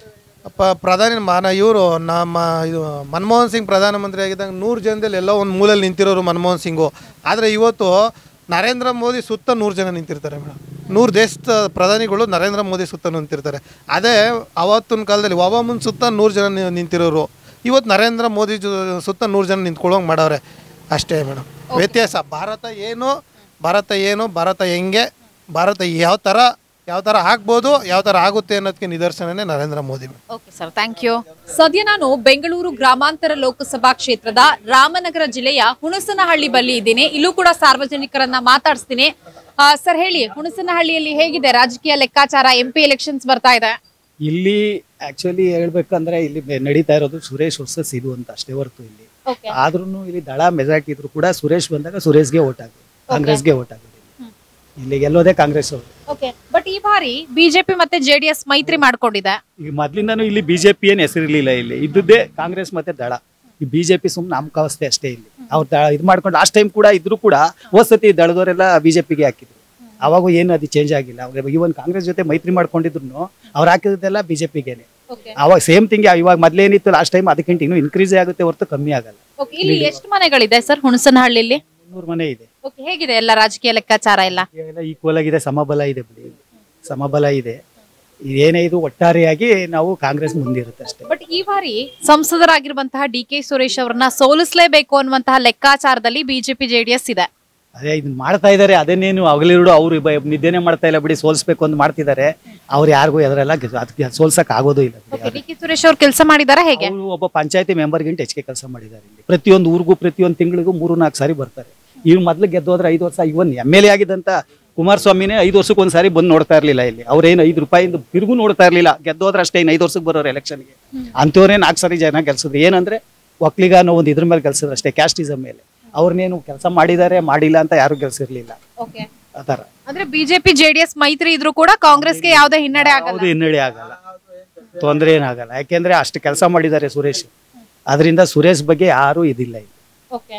[SPEAKER 2] ಪ ಪ್ರಧಾನಿ ಮಾನ ಇವರು ನಮ್ಮ ಇದು ಮನಮೋಹನ್ ಸಿಂಗ್ ಪ್ರಧಾನಮಂತ್ರಿ ಆಗಿದ್ದಾಗ ನೂರು ಜನದಲ್ಲಿ ಎಲ್ಲೋ ಒಂದು ಮೂಲೆಯಲ್ಲಿ ನಿಂತಿರೋರು ಮನಮೋಹನ್ ಸಿಂಗು ಆದರೆ ಇವತ್ತು ನರೇಂದ್ರ ಮೋದಿ ಸುತ್ತ ನೂರು ಜನ ನಿಂತಿರ್ತಾರೆ ಮೇಡಮ್ ನೂರು ದೇಶದ ಪ್ರಧಾನಿಗಳು ನರೇಂದ್ರ ಮೋದಿ ಸುತ್ತ ನಿಂತಿರ್ತಾರೆ ಅದೇ ಅವತ್ತಿನ ಕಾಲದಲ್ಲಿ ಒಬಾಮನ್ ಸುತ್ತ ನೂರು ಜನ ನಿ- ನಿಂತಿರೋರು ಇವತ್ತು ನರೇಂದ್ರ ಮೋದಿ ಜೊ ಸುತ್ತ ನೂರು ಜನ ನಿಂತ್ಕೊಳ್ಳೋಂಗೆ ಮಾಡವ್ರೆ ಅಷ್ಟೇ ಮೇಡಮ್ ವ್ಯತ್ಯಾಸ ಭಾರತ ಏನು ಭಾರತ ಏನು ಭಾರತ ಹೆಂಗೆ ಭಾರತ ಯಾವ ಥರ ಯಾವ ಥರ ಆಗ್ಬೋದು ಯಾವ ಥರ ಆಗುತ್ತೆ ಅನ್ನೋದಕ್ಕೆ ನಿದರ್ಶನನೇ Narendra Modi madam
[SPEAKER 1] okay sir thank you ಸದ್ಯ ನಾನು ಬೆಂಗಳೂರು ಗ್ರಾಮಾಂತರ ಲೋಕಸಭಾ ಕ್ಷೇತ್ರದ ರಾಮನಗರ ಜಿಲ್ಲೆಯ ಹುಣಸನಹಳ್ಳಿ ಬಳಿ ಇದ್ದೀನಿ ಇಲ್ಲೂ ಕೂಡ ಸಾರ್ವಜನಿಕರನ್ನ ಮಾತಾಡಿಸ್ತೀನಿ ಸರ್ ಹೇಳಿ ಹುಣಸನಹಳ್ಳಿಯಲ್ಲಿ ಹೇಗಿದೆ ರಾಜಕೀಯ ಲೆಕ್ಕಾಚಾರ ಎಂ ಪಿ ಎಲೆಕ್ಷನ್ಸ್ ಬರ್ತಾ ಇದೆ
[SPEAKER 3] ಇಲ್ಲಿ ಆಕ್ಚುಲಿ ಹೇಳ್ಬೇಕಂದ್ರೆ ಇಲ್ಲಿ ಬೆ- ನಡೀತಾ ಇರೋದು ಸುರೇಶ್ ವರ್ಸಸ್ ಇದು ಅಂತ ಅಷ್ಟೇ ಹೊರತು ಇಲ್ಲಿ
[SPEAKER 1] ಓಕೆ
[SPEAKER 3] ಆದ್ರೂ ಇಲ್ಲಿ ದಳ ಮೆಜಾರಿಟಿ ಇದ್ರು ಕೂಡ ಸುರೇಶ್ ಬಂದಾಗ ಸುರೇಶ್ಗೆ ಓಟ್ ಆಗೋದು ಕಾಂಗ್ರೆಸ್ಗೆ ಓಟ್ ಆಗೋದು ಇಲ್ಲಿ ಗೆಲ್ಲೋದೇ ಕಾಂಗ್ರೆಸ್ ಅವರು
[SPEAKER 1] ಓಕೆ ಬಟ್ ಈ ಬಾರಿ ಬಿಜೆಪಿ ಮತ್ತೆ ಜೆಡಿಎಸ್ ಮೈತ್ರಿ ಮಾಡ್ಕೊಂಡಿದೆ
[SPEAKER 3] ಈಗ ಮೊದ್ಲಿಂದಾನು ಇಲ್ಲಿ ಬಿಜೆಪಿ ಏನ್ ಹೆಸರಿರ್ಲಿಲ್ಲ ಇಲ್ಲಿ ಇದ್ದದ್ದೇ ಕಾಂಗ್ರೆಸ್ ಮತ್ತೆ ದಳ ಈ ಬಿಜೆಪಿ ಸುಮ್ಮನೆ ನಾಮಕಾವಸ್ಥೆ ಅಷ್ಟೇ ಇಲ್ಲಿ ಅವ್ರು ದ- ಇದು ಮಾಡ್ಕೊಂಡು ಲಾಸ್ಟ್ ಟೈಮ್ ಕೂಡ ಇದ್ರು ಕೂಡ ಹೋದ್ ಸತಿ ದಳದವರೆಲ್ಲ ಬಿಜೆಪಿಗೆ ಹಾಕಿದ್ರು ಅವಾಗೂ ಏನು ಅದು ಚೇಂಜ್ ಆಗಿಲ್ಲ ಅವ್ರು ಇವನ್ ಕಾಂಗ್ರೆಸ್ ಜೊತೆ ಮೈತ್ರಿ ಮಾಡ್ಕೊಂಡಿದ್ರು ಅವ್ರು ಹಾಕಿದ್ದೆಲ್ಲ ಬಿಜೆಪಿಗೆನೆ
[SPEAKER 1] ಓಕೆ
[SPEAKER 3] ಅವಾಗ ಸೇಮ್ ಥಿಂಗ್ ಇವಾಗ ಮೊದ್ಲೇನಿತ್ತು ಲಾಸ್ಟ್ ಟೈಮ್ ಅದಕ್ಕಿಂತ ಇನ್ನೂ ಇನ್ಕ್ರೀಸ್ ಆಗುತ್ತೆ ಹೊರತು ಕಮ್ಮಿ ಆಗಲ್ಲ
[SPEAKER 1] ಓಕೆ ಇಲ್ಲಿ ಎಷ್ಟು ಮನೆಗಳಿದೆ ಸರ್ ಹುಣಸನಹಳ್ಳಿಲಿ
[SPEAKER 3] ನೂರು ಮನೆ ಇದೆ
[SPEAKER 1] ಓಕೆ ಹೇಗಿದೆ ಎಲ್ಲ ರಾಜಕೀಯ ಲೆಕ್ಕಾಚಾರ ಎಲ್ಲ
[SPEAKER 3] ಎಲ್ಲ ಈಕ್ವಲ್ ಆಗಿದೆ ಸಮಬಲ ಇದೆ ಬಿಡಿ ಇಲ್ಲಿ. ಸಮಬಲ ಇದೆ ಏನೇ ಇದು ಒಟ್ಟಾರೆಯಾಗಿ ನಾವು ಕಾಂಗ್ರೆಸ್ ಮುಂದಿರುತ್ತೆ ಅಷ್ಟೇ
[SPEAKER 1] ಬಟ್ ಈ ಬಾರಿ ಸಂಸದರಾಗಿರುವಂತಹ ಡಿ ಕೆ ಸುರೇಶ್ ಅವರನ್ನ ಸೋಲಿಸಲೇಬೇಕು ಅನ್ನುವಂತಹ ಲೆಕ್ಕಾಚಾರದಲ್ಲಿ ಬಿಜೆಪಿ ಜೆಡಿಎಸ್ ಇದೆ
[SPEAKER 3] ಅದೇ ಇದನ್ನ ಮಾಡ್ತಾ ಇದ್ದಾರೆ ಅದನ್ನೇನು ಹಗಲಿರುಡು ಅವ್ರು ಬ- ನಿದ್ದೆನೆ ಮಾಡ್ತಾ ಇಲ್ಲ ಬಿಡಿ ಸೋಲ್ಸ್ಬೇಕು ಅಂತ ಮಾಡ್ತಿದ್ದಾರೆ ಅವ್ರು ಯಾರಿಗೂ ಎದರೆಲ್ಲ ಅದಕ್ಕೆ ಸೋಲ್ಸಕ್ ಆಗೋದು ಇಲ್ಲ
[SPEAKER 1] ಓಕೆ ಡಿ ಕೆ ಸುರೇಶ್ ಅವ್ರು ಕೆಲಸ ಮಾಡಿದಾರ ಹೇಗೆ
[SPEAKER 3] ಅವರು ಒಬ್ಬ ಪಂಚಾಯತಿ ಮೆಂಬರ್ಗಿಂತ ಹೆಚ್ಚಿಗೆ ಕೆಲಸ ಮಾಡಿದ್ದಾರೆ ಇಲ್ಲಿ ಪ್ರತಿಯೊಂದು ಊರಿಗೂ ಪ್ರತಿಯೊಂದು ತಿಂಗಳಿಗೂ ಮೂರು ನಾಲ್ಕು ಸಾರಿ ಬರ್ತಾರೆ ಇವ್ ಮೊದ್ಲು ಗೆದ್ದೋದ್ರೆ ಐದು ವರ್ಷ ಇವನ್ ಎಮ್ ಎಲ್ ಎ ಆಗಿದ್ದಂತ ಕುಮಾರಸ್ವಾಮಿನೇ ಐದು ವರ್ಷಕ್ಕೆ ಒಂದ್ ಸಾರಿ ಬಂದು ನೋಡ್ತಾ ಇರ್ಲಿಲ್ಲ ಇಲ್ಲಿ ಅವ್ರೇನು ಐದು ರೂಪಾಯಿಂದ ತಿರುಗು ನೋಡ್ತಾ ಇರ್ಲಿಲ್ಲ ಗೆದ್ದೋದ್ರೆ ಅಷ್ಟೇ ಇನ್ನು ಐದು ವರ್ಷಕ್ಕೆ ಬರೋರು ಎಲೆಕ್ಷನ್ಗೆ ಅಂಥವ್ರೇ ನಾಲ್ಕು ಸಾರಿ ಜನ ಗೆಲ್ಸಿದ್ರು ಏನಂದ್ರೆ ಒಕ್ಲಿಗ ಅನ್ನೋ ಒಂದು ಇದ್ರ ಮೇಲೆ ಗೆಲ್ಸಿದ್ರು ಅಷ್ಟೇ ಕ್ಯಾಸ್ಟಿಸಮ್ ಮೇಲೆ ಅವ್ರನ್ನೇನು ಕೆಲಸ ಮಾಡಿದ್ದಾರೆ ಮಾಡಿಲ್ಲ ಅಂತ ಯಾರು ಗೆಲ್ಸಿರ್ಲಿಲ್ಲ
[SPEAKER 1] ಓಕೆ
[SPEAKER 3] ಆ ಥರ
[SPEAKER 1] ಅಂದ್ರೆ ಬಿಜೆಪಿ ಜೆಡಿಎಸ್ ಮೈತ್ರಿ ಇದ್ರು ಕೂಡ ಕಾಂಗ್ರೆಸ್ಗೆ ಯಾವುದೇ ಹಿನ್ನಡೆ ಆಗಲ್ಲ
[SPEAKER 3] ಯಾವುದು ಹಿನ್ನಡೆ ಆಗಲ್ಲ ತೊಂದರೆ ಏನಾಗಲ್ಲ ಯಾಕೆಂದ್ರೆ ಅಷ್ಟು ಕೆಲಸ ಮಾಡಿದ್ದಾರೆ ಸುರೇಶ್ ಅದರಿಂದ ಸುರೇಶ್ ಬಗ್ಗೆ ಯಾರು ಇದಿಲ್ಲ ಇಲ್ಲಿ
[SPEAKER 1] ಓಕೆ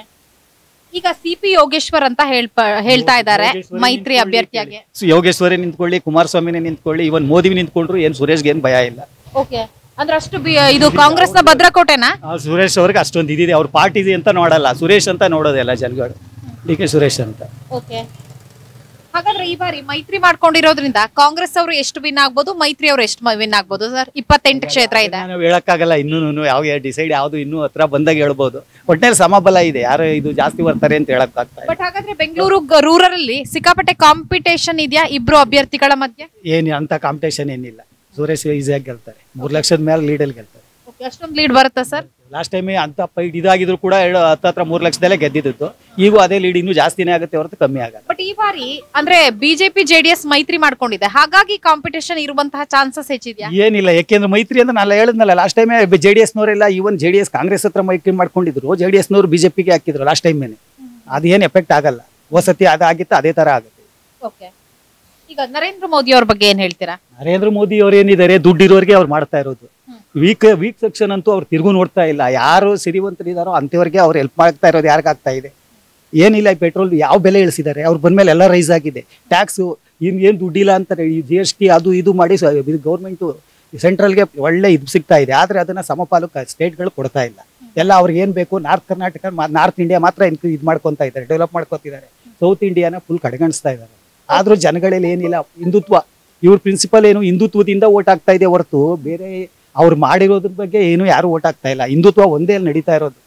[SPEAKER 1] ಈಗ ಸಿ ಪಿ ಯೋಗೇಶ್ವರ್ ಅಂತ ಹೇಳ್ಪ ಹೇಳ್ತಾ ಇದ್ದಾರೆ ಮೈತ್ರಿ ಅಭ್ಯರ್ಥಿಯಾಗಿ
[SPEAKER 3] ಸೊ ಯೋಗೇಶ್ವರಿ ನಿಂತ್ಕೊಳ್ಳಿ ಕುಮಾರಸ್ವಾಮಿನೇ ನಿಂತ್ಕೊಳ್ಳಿ ಇವನ್ ಮೋದಿ ನಿಂತ್ಕೊಂಡ್ರು ಏನ್ ಸುರೇಶ್ಗೆ ಏನ್ ಭಯ ಇಲ್ಲ
[SPEAKER 1] ಓಕೆ ಅಂದ್ರೆ ಅಷ್ಟು ಬಿ- ಇದು ಕಾಂಗ್ರೆಸ್ನ ಭದ್ರಕೋಟೆನಾ
[SPEAKER 3] ಆ ಸುರೇಶ್ ಅವ್ರಿಗೆ ಅಷ್ಟೊಂದು ಇದಿದೆ ಅವ್ರ ಪಾರ್ಟಿ ಇದೆ ಅಂತ ನೋಡಲ್ಲ ಸುರೇಶ್ ಅಂತ ನೋಡೋದೆಲ್ಲ ಜನಗಳು ಡಿ ಕೆ ಸುರೇಶ್ ಅಂತ
[SPEAKER 1] ಓಕೆ ಹಾಗಾದ್ರೆ ಈ ಬಾರಿ ಮೈತ್ರಿ ಮಾಡ್ಕೊಂಡಿರೋದ್ರಿಂದ ಕಾಂಗ್ರೆಸ್ ಅವರು ಎಷ್ಟು ವಿನ್ ಆಗ್ಬೋದು ಮೈತ್ರಿ ಅವರು ಎಷ್ಟು ವಿನ್ ಆಗ್ಬೋದು ಸರ್ ಇಪ್ಪತ್ತೆಂಟು ಕ್ಷೇತ್ರ ಇದೆ
[SPEAKER 3] ನಾವು ಹೇಳಕ್ಕಾಗಲ್ಲ ಇನ್ನೂ ಯಾವ ಡಿಸೈಡ್ ಯಾವ್ದು ಇನ್ನೂ ಹತ್ರ ಬಂದಾಗ ಹೇಳ್ಬೋದು ಒಟ್ಟಿನಲ್ಲಿ ಸಮಬಲ ಇದೆ ಯಾರು ಇದು ಜಾಸ್ತಿ ಬರ್ತಾರೆ ಅಂತ ಹೇಳಕ್ ಆಗ್ತಾ ಇಲ್ಲ
[SPEAKER 1] ಬಟ್ ಹಾಗಾದ್ರೆ ಬೆಂಗಳೂರು ರೂರಲ್ ಅಲ್ಲಿ ಸಿಕ್ಕಾಪಟ್ಟೆ ಕಾಂಪಿಟೇಷನ್ ಇದೆಯಾ ಇಬ್ರು ಅಭ್ಯರ್ಥಿಗಳ ಮಧ್ಯೆ
[SPEAKER 3] ಏನ್ ಅಂತ ಕಾಂಪಿಟೇಷನ್ ಏನಿಲ್ಲ ಸುರೇಶ್ ಈಸಿಯಾಗಿ ಗೆಲ್ತಾರೆ ಮೂರ್ ಲಕ್ಷದ ಮೇಲೆ ಲೀಡಲ್ಲಿ ಗೆಲ್ತಾರೆ
[SPEAKER 1] ಅಷ್ಟೊಂದು ಲೀಡ್ ಬರುತ್ತಾ ಸರ್
[SPEAKER 3] ಲಾಸ್ಟ್ ಟೈಮ್ ಅಂತ ಫೈಟ್ ಇದಾಗಿದ್ರು ಕೂಡ ಹೇಳು ಹತ್ತು ಹತ್ರ ಮೂರ್ ಲಕ್ಷದಲ್ಲೇ ಗೆದ್ದಿದ್ದು ಈಗೂ ಅದೇ ಲೀಡ್ ಇನ್ನೂ ಜಾಸ್ತಿನೇ ಆಗುತ್ತೆ ಹೊರತು ಕಮ್ಮಿ ಆಗಲ್ಲ
[SPEAKER 1] ಬಟ್ ಈ ಬಾರಿ ಅಂದ್ರೆ ಬಿಜೆಪಿ ಜೆಡಿಎಸ್ ಮೈತ್ರಿ ಮಾಡ್ಕೊಂಡಿದೆ ಹಾಗಾಗಿ ಕಾಂಪಿಟೇಷನ್ ಇರುವಂತಹ ಚಾನ್ಸಸ್ ಹೆಚ್ಚಿದ್ಯಾ
[SPEAKER 3] ಏನಿಲ್ಲ ಯಾಕೆಂದ್ರೆ ಮೈತ್ರಿ ಅಂತ ನಾನು ಹೇಳಿದ್ನಲ್ಲ ಲಾಸ್ಟ್ ಟೈಮ್ ಜೆ ಡಿ ಎಸ್ನವರೆಲ್ಲ even J D JDS Congress ಹತ್ರ ಮೈತ್ರಿ ಮಾಡ್ಕೊಂಡಿದ್ರು ಜೆ ಡಿ ಎಸ್ನವರು ಬಿಜೆಪಿಗೆ ಹಾಕಿದ್ರು ಲಾಸ್ಟ್ ಟೈಮೇನೆ ಅದೇನು ಎಫೆಕ್ಟ್ ಆಗಲ್ಲ ವಸತಿ ಅದಾಗಿತ್ತು ಅದೇ ತರ ಆಗುತ್ತೆ
[SPEAKER 1] ಓಕೆ ಈಗ ನರೇಂದ್ರ ಮೋದಿ ಅವ್ರ ಬಗ್ಗೆ ಏನ್ ಹೇಳ್ತೀರಾ
[SPEAKER 3] ನರೇಂದ್ರ ಮೋದಿ ಅವ್ರು ಏನಿದ್ದಾರೆ ದುಡ್ಡಿರೋರಿಗೆ ಅವ್ರು ಮಾಡ್ತಾ ಇರೋದು ವೀಕ್ ವೀಕ್ ಸೆಕ್ಷನ್ ಅಂತೂ ಅವ್ರು ತಿರುಗು ನೋಡ್ತಾ ಇಲ್ಲ ಯಾರು ಸಿರಿವಂತರಿದಾರೋ ಅಂಥವ್ರಿಗೆ ಅವ್ರು ಹೆಲ್ಪ್ ಮಾಡ್ತಾ ಇರೋದು ಯಾರಿಗಾಗ್ತಾ ಇದೆ ಏನಿಲ್ಲ ಈ ಪೆಟ್ರೋಲ್ ಯಾವ ಬೆಲೆ ಇಳಿಸಿದ್ದಾರೆ ಅವ್ರು ಬಂದ್ಮೇಲೆ ಎಲ್ಲ ರೈಸ್ ಆಗಿದೆ ಟ್ಯಾಕ್ಸು ಇನ್ ಏನು ದುಡ್ಡಿಲ್ಲ ಅಂತಾರೆ ಈ ಜಿ ಎಸ್ ಟಿ ಅದು ಇದು ಮಾಡಿ ಗೌರ್ಮೆಂಟು ಸೆಂಟ್ರಲ್ಗೆ ಒಳ್ಳೆ ಇದು ಸಿಗ್ತಾ ಇದೆ ಆದರೆ ಅದನ್ನ ಸಮಪಾಲು ಸ್ಟೇಟ್ಗಳು ಕೊಡ್ತಾ ಇಲ್ಲ ಎಲ್ಲ ಅವ್ರಿಗೆ ಏನು ಬೇಕು ನಾರ್ತ್ ಕರ್ನಾಟಕ ನಾರ್ತ್ ಇಂಡಿಯಾ ಮಾತ್ರ ಇದು ಮಾಡ್ಕೊತಾ ಇದ್ದಾರೆ ಡೆವಲಪ್ ಮಾಡ್ಕೊತಿದ್ದಾರೆ ಸೌತ್ ಇಂಡಿಯಾನ ಫುಲ್ ಕಡೆಗಣಿಸ್ತಾ ಇದ್ದಾರೆ ಆದ್ರೂ ಜನಗಳಲ್ಲಿ ಏನಿಲ್ಲ ಹಿಂದುತ್ವ ಇವ್ರ ಪ್ರಿನ್ಸಿಪಲ್ ಏನು ಹಿಂದುತ್ವದಿಂದ ಓಟ್ ಆಗ್ತಾ ಇದೆ ಹೊರತು ಬೇರೆ ಅವ್ರು ಮಾಡಿರೋದ್ರ ಬಗ್ಗೆ ಏನು ಯಾರು ಓಟ್ ಆಗ್ತಾ ಇಲ್ಲ ಹಿಂದುತ್ವ ಒಂದೇ ಅಲ್ಲಿ ನಡೀತಾ ಇರೋದು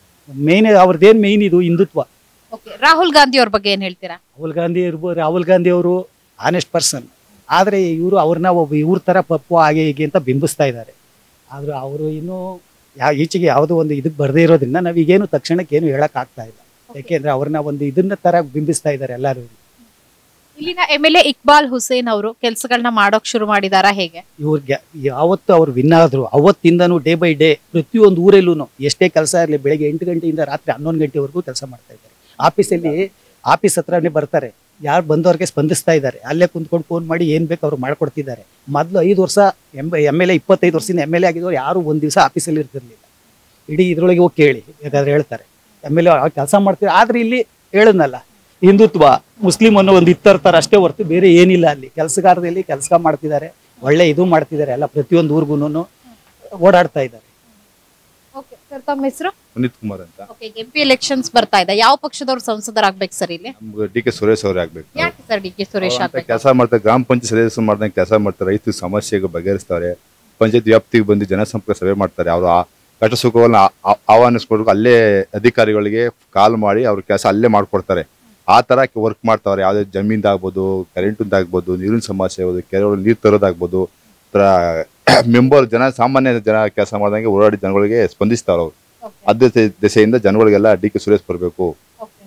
[SPEAKER 3] ಮೇನ್ ಅವ್ರದ್ದೇನ್ ಮೇನ್ ಇದು ಹಿಂದುತ್ವ
[SPEAKER 1] ಓಕೆ ರಾಹುಲ್ ಗಾಂಧಿ ಅವ್ರ ಬಗ್ಗೆ ಏನ್ ಹೇಳ್ತೀರಾ
[SPEAKER 3] ರಾಹುಲ್ ಗಾಂಧಿ ಇರ್ಬೋದು ರಾಹುಲ್ ಗಾಂಧಿ ಅವರು ಆನೆಸ್ಟ್ ಪರ್ಸನ್ ಆದರೆ ಇವರು ಅವ್ರನ್ನ ಒಬ್ಬ ಇವ್ರ ಥರ ಪಪ್ಪು ಹಾಗೆ ಹೀಗೆ ಅಂತ ಬಿಂಬಿಸ್ತಾ ಇದ್ದಾರೆ ಆದ್ರೆ ಅವರು ಇನ್ನೂ ಯಾವ ಈಚೆಗೆ ಯಾವುದೋ ಒಂದು ಇದಕ್ಕೆ ಬರದೇ ಇರೋದ್ರಿಂದ ನಾವೀಗೇನು ತಕ್ಷಣಕ್ಕೆ ಏನು ಹೇಳಕ್ ಆಗ್ತಾ ಇಲ್ಲ ಯಾಕೆಂದ್ರೆ ಅವ್ರನ್ನ ಒಂದು ಇದನ್ನ ತರ ಬಿಂಬಿಸ್ತಾ ಇದ್ದಾರೆ ಎಲ್ಲರೂ
[SPEAKER 1] ಇಲ್ಲಿನ MLA Iqbal Hussain ಅವರು ಕೆಲಸಗಳನ್ನ ಮಾಡೋಕ್ ಶುರು ಮಾಡಿದಾರಾ ಹೇಗೆ
[SPEAKER 3] ಇವ್ರಿಗೆ ಯಾವತ್ತು ಅವ್ರು ವಿನ್ ಆದ್ರು ಅವತ್ತಿಂದನೂ ಡೇ ಬೈ ಡೇ ಪ್ರತಿಯೊಂದು ಊರಲ್ಲೂ ಎಷ್ಟೇ ಕೆಲಸ ಇರಲಿ ಬೆಳಗ್ಗೆ ಎಂಟು ಗಂಟೆಯಿಂದ ರಾತ್ರಿ ಹನ್ನೊಂದು ಗಂಟೆವರೆಗೂ ಕೆಲಸ ಮಾಡ್ತಾ ಇದ್ದಾರೆ ಆಫೀಸಲ್ಲಿ ಆಫೀಸ್ ಹತ್ರನೇ ಬರ್ತಾರೆ ಯಾರು ಬಂದವ್ರಿಗೆ ಸ್ಪಂದಿಸ್ತಾ ಇದ್ದಾರೆ ಅಲ್ಲೇ ಕುಂತ್ಕೊಂಡು ಫೋನ್ ಮಾಡಿ ಏನು ಬೇಕು ಅವ್ರು ಮಾಡ್ಕೊಡ್ತಿದ್ದಾರೆ ಮೊದಲು ಐದು ವರ್ಷ ಎಮ್ ಎಮ್ ಎಲ್ ಎ ಇಪ್ಪತ್ತೈದು ವರ್ಷದಿಂದ ಎಮ್ ಎಲ್ ಎ ಆಗಿದ್ದವ್ರು ಯಾರು ಒಂದು ದಿವಸ ಆಫೀಸಲ್ಲಿ ಇರ್ತಿರ್ಲಿಲ್ಲ ಇಡೀ ಇದ್ರೊಳಗೆ ಹೋಗಿ ಕೇಳಿ ಯಾಕಂದ್ರೆ ಹೇಳ್ತಾರೆ ಎಮ್ ಎಲ್ ಎ ಕೆಲಸ ಮಾಡ್ತಾರೆ ಆದ್ರೆ ಇಲ್ಲಿ ಹೇಳಿದ್ನಲ್ಲ ಹಿಂದುತ್ವ ಮುಸ್ಲಿಂ ಅನ್ನೋ ಒಂದು ಇತ್ತರ್ತಾರೆ ಅಷ್ಟೇ ಹೊರತು ಬೇರೆ ಏನಿಲ್ಲ ಅಲ್ಲಿ ಕೆಲಸಗಾರದಲ್ಲಿ ಕೆಲಸ ಮಾಡ್ತಿದ್ದಾರೆ ಒಳ್ಳೆ ಇದು ಮಾಡ್ತಿದ್ದಾರೆ ಎಲ್ಲ ಪ್ರತಿಯೊಂದು ಊರಿಗೂ ಓಡಾಡ್ತಾ ಇದ್ದಾರೆ
[SPEAKER 1] ಓಕೆ ಸರ್ ತಮ್ಮ ಹೆಸರು
[SPEAKER 7] ಪುನೀತ್ ಕುಮಾರ್ ಅಂತ
[SPEAKER 1] ಓಕೆ ಎಂ ಪಿ ಎಲೆಕ್ಷನ್ಸ್ ಬರ್ತಾ ಇದೆ ಯಾವ ಪಕ್ಷದವ್ರು ಸಂಸದರಾಗ್ಬೇಕು ಸರ್ ಇಲ್ಲಿ
[SPEAKER 7] ನಮ್ಗೆ ಡಿ ಕೆ ಸುರೇಶ್ ಅವ್ರು ಆಗ್ಬೇಕು
[SPEAKER 1] ಯಾಕೆ ಸರ್ ಡಿ ಕೆ ಸುರೇಶ್ ಆಗ್ಬೇಕು
[SPEAKER 7] ಕೆಲಸ ಮಾಡ್ತಾರೆ ಗ್ರಾಮ ಪಂಚಾಯತ್ ಸದಸ್ಯರು ಮಾಡ್ದಂಗೆ ಕೆಲಸ ಮಾಡ್ತಾರೆ ರೈತರ ಸಮಸ್ಯೆಗೆ ಬಗೆಹರಿಸ್ತಾರೆ ಪಂಚಾಯತ್ ವ್ಯಾಪ್ತಿಗೆ ಬಂದು ಜನಸಂಪರ್ಕ ಸಭೆ ಮಾಡ್ತಾರೆ ಅವರು ಆ ಕಷ್ಟ ಸುಖವನ್ನ ಆ- ಆ- ಆಹ್ವಾನಿಸ್ಕೊಡ್ಬೇಕು ಅಲ್ಲೇ ಅಧಿಕಾರಿಗಳಿಗೆ ಕಾಲ್ ಮಾಡಿ ಅವ್ರ ಕೆಲಸ ಅಲ್ಲೇ ಮಾಡ್ಕೊಡ್ತಾರೆ ಆ ತರ ವರ್ಕ್ ಮಾಡ್ತಾವ್ರೆ ಯಾವುದೇ ಜಮೀನ್ದಾಗ್ಬೋದು ಕರೆಂಟಿಂದಾಗ್ಬೋದು ನೀರಿನ ಸಮಸ್ಯೆ ಆಗ್ಬೋದು ಕೆರೆ ನೀರು ತರೋದಾಗ್ಬೋದು ತರ ಮೆಂಬರ್ ಜನ ಸಾಮಾನ್ಯ ಜನ ಕೆಲಸ ಮಾಡ್ದಂಗೆ ಓಡಾಡಿ ಜನಗಳಿಗೆ ಸ್ಪಂದಿಸ್ತಾವ್ರ ಅವ್ರು ಅದೇ ದಿ- ದಿಸೆಯಿಂದ ಜನಗಳಿಗೆಲ್ಲ ಡಿ ಕೆ ಸುರೇಶ್ ಬರಬೇಕು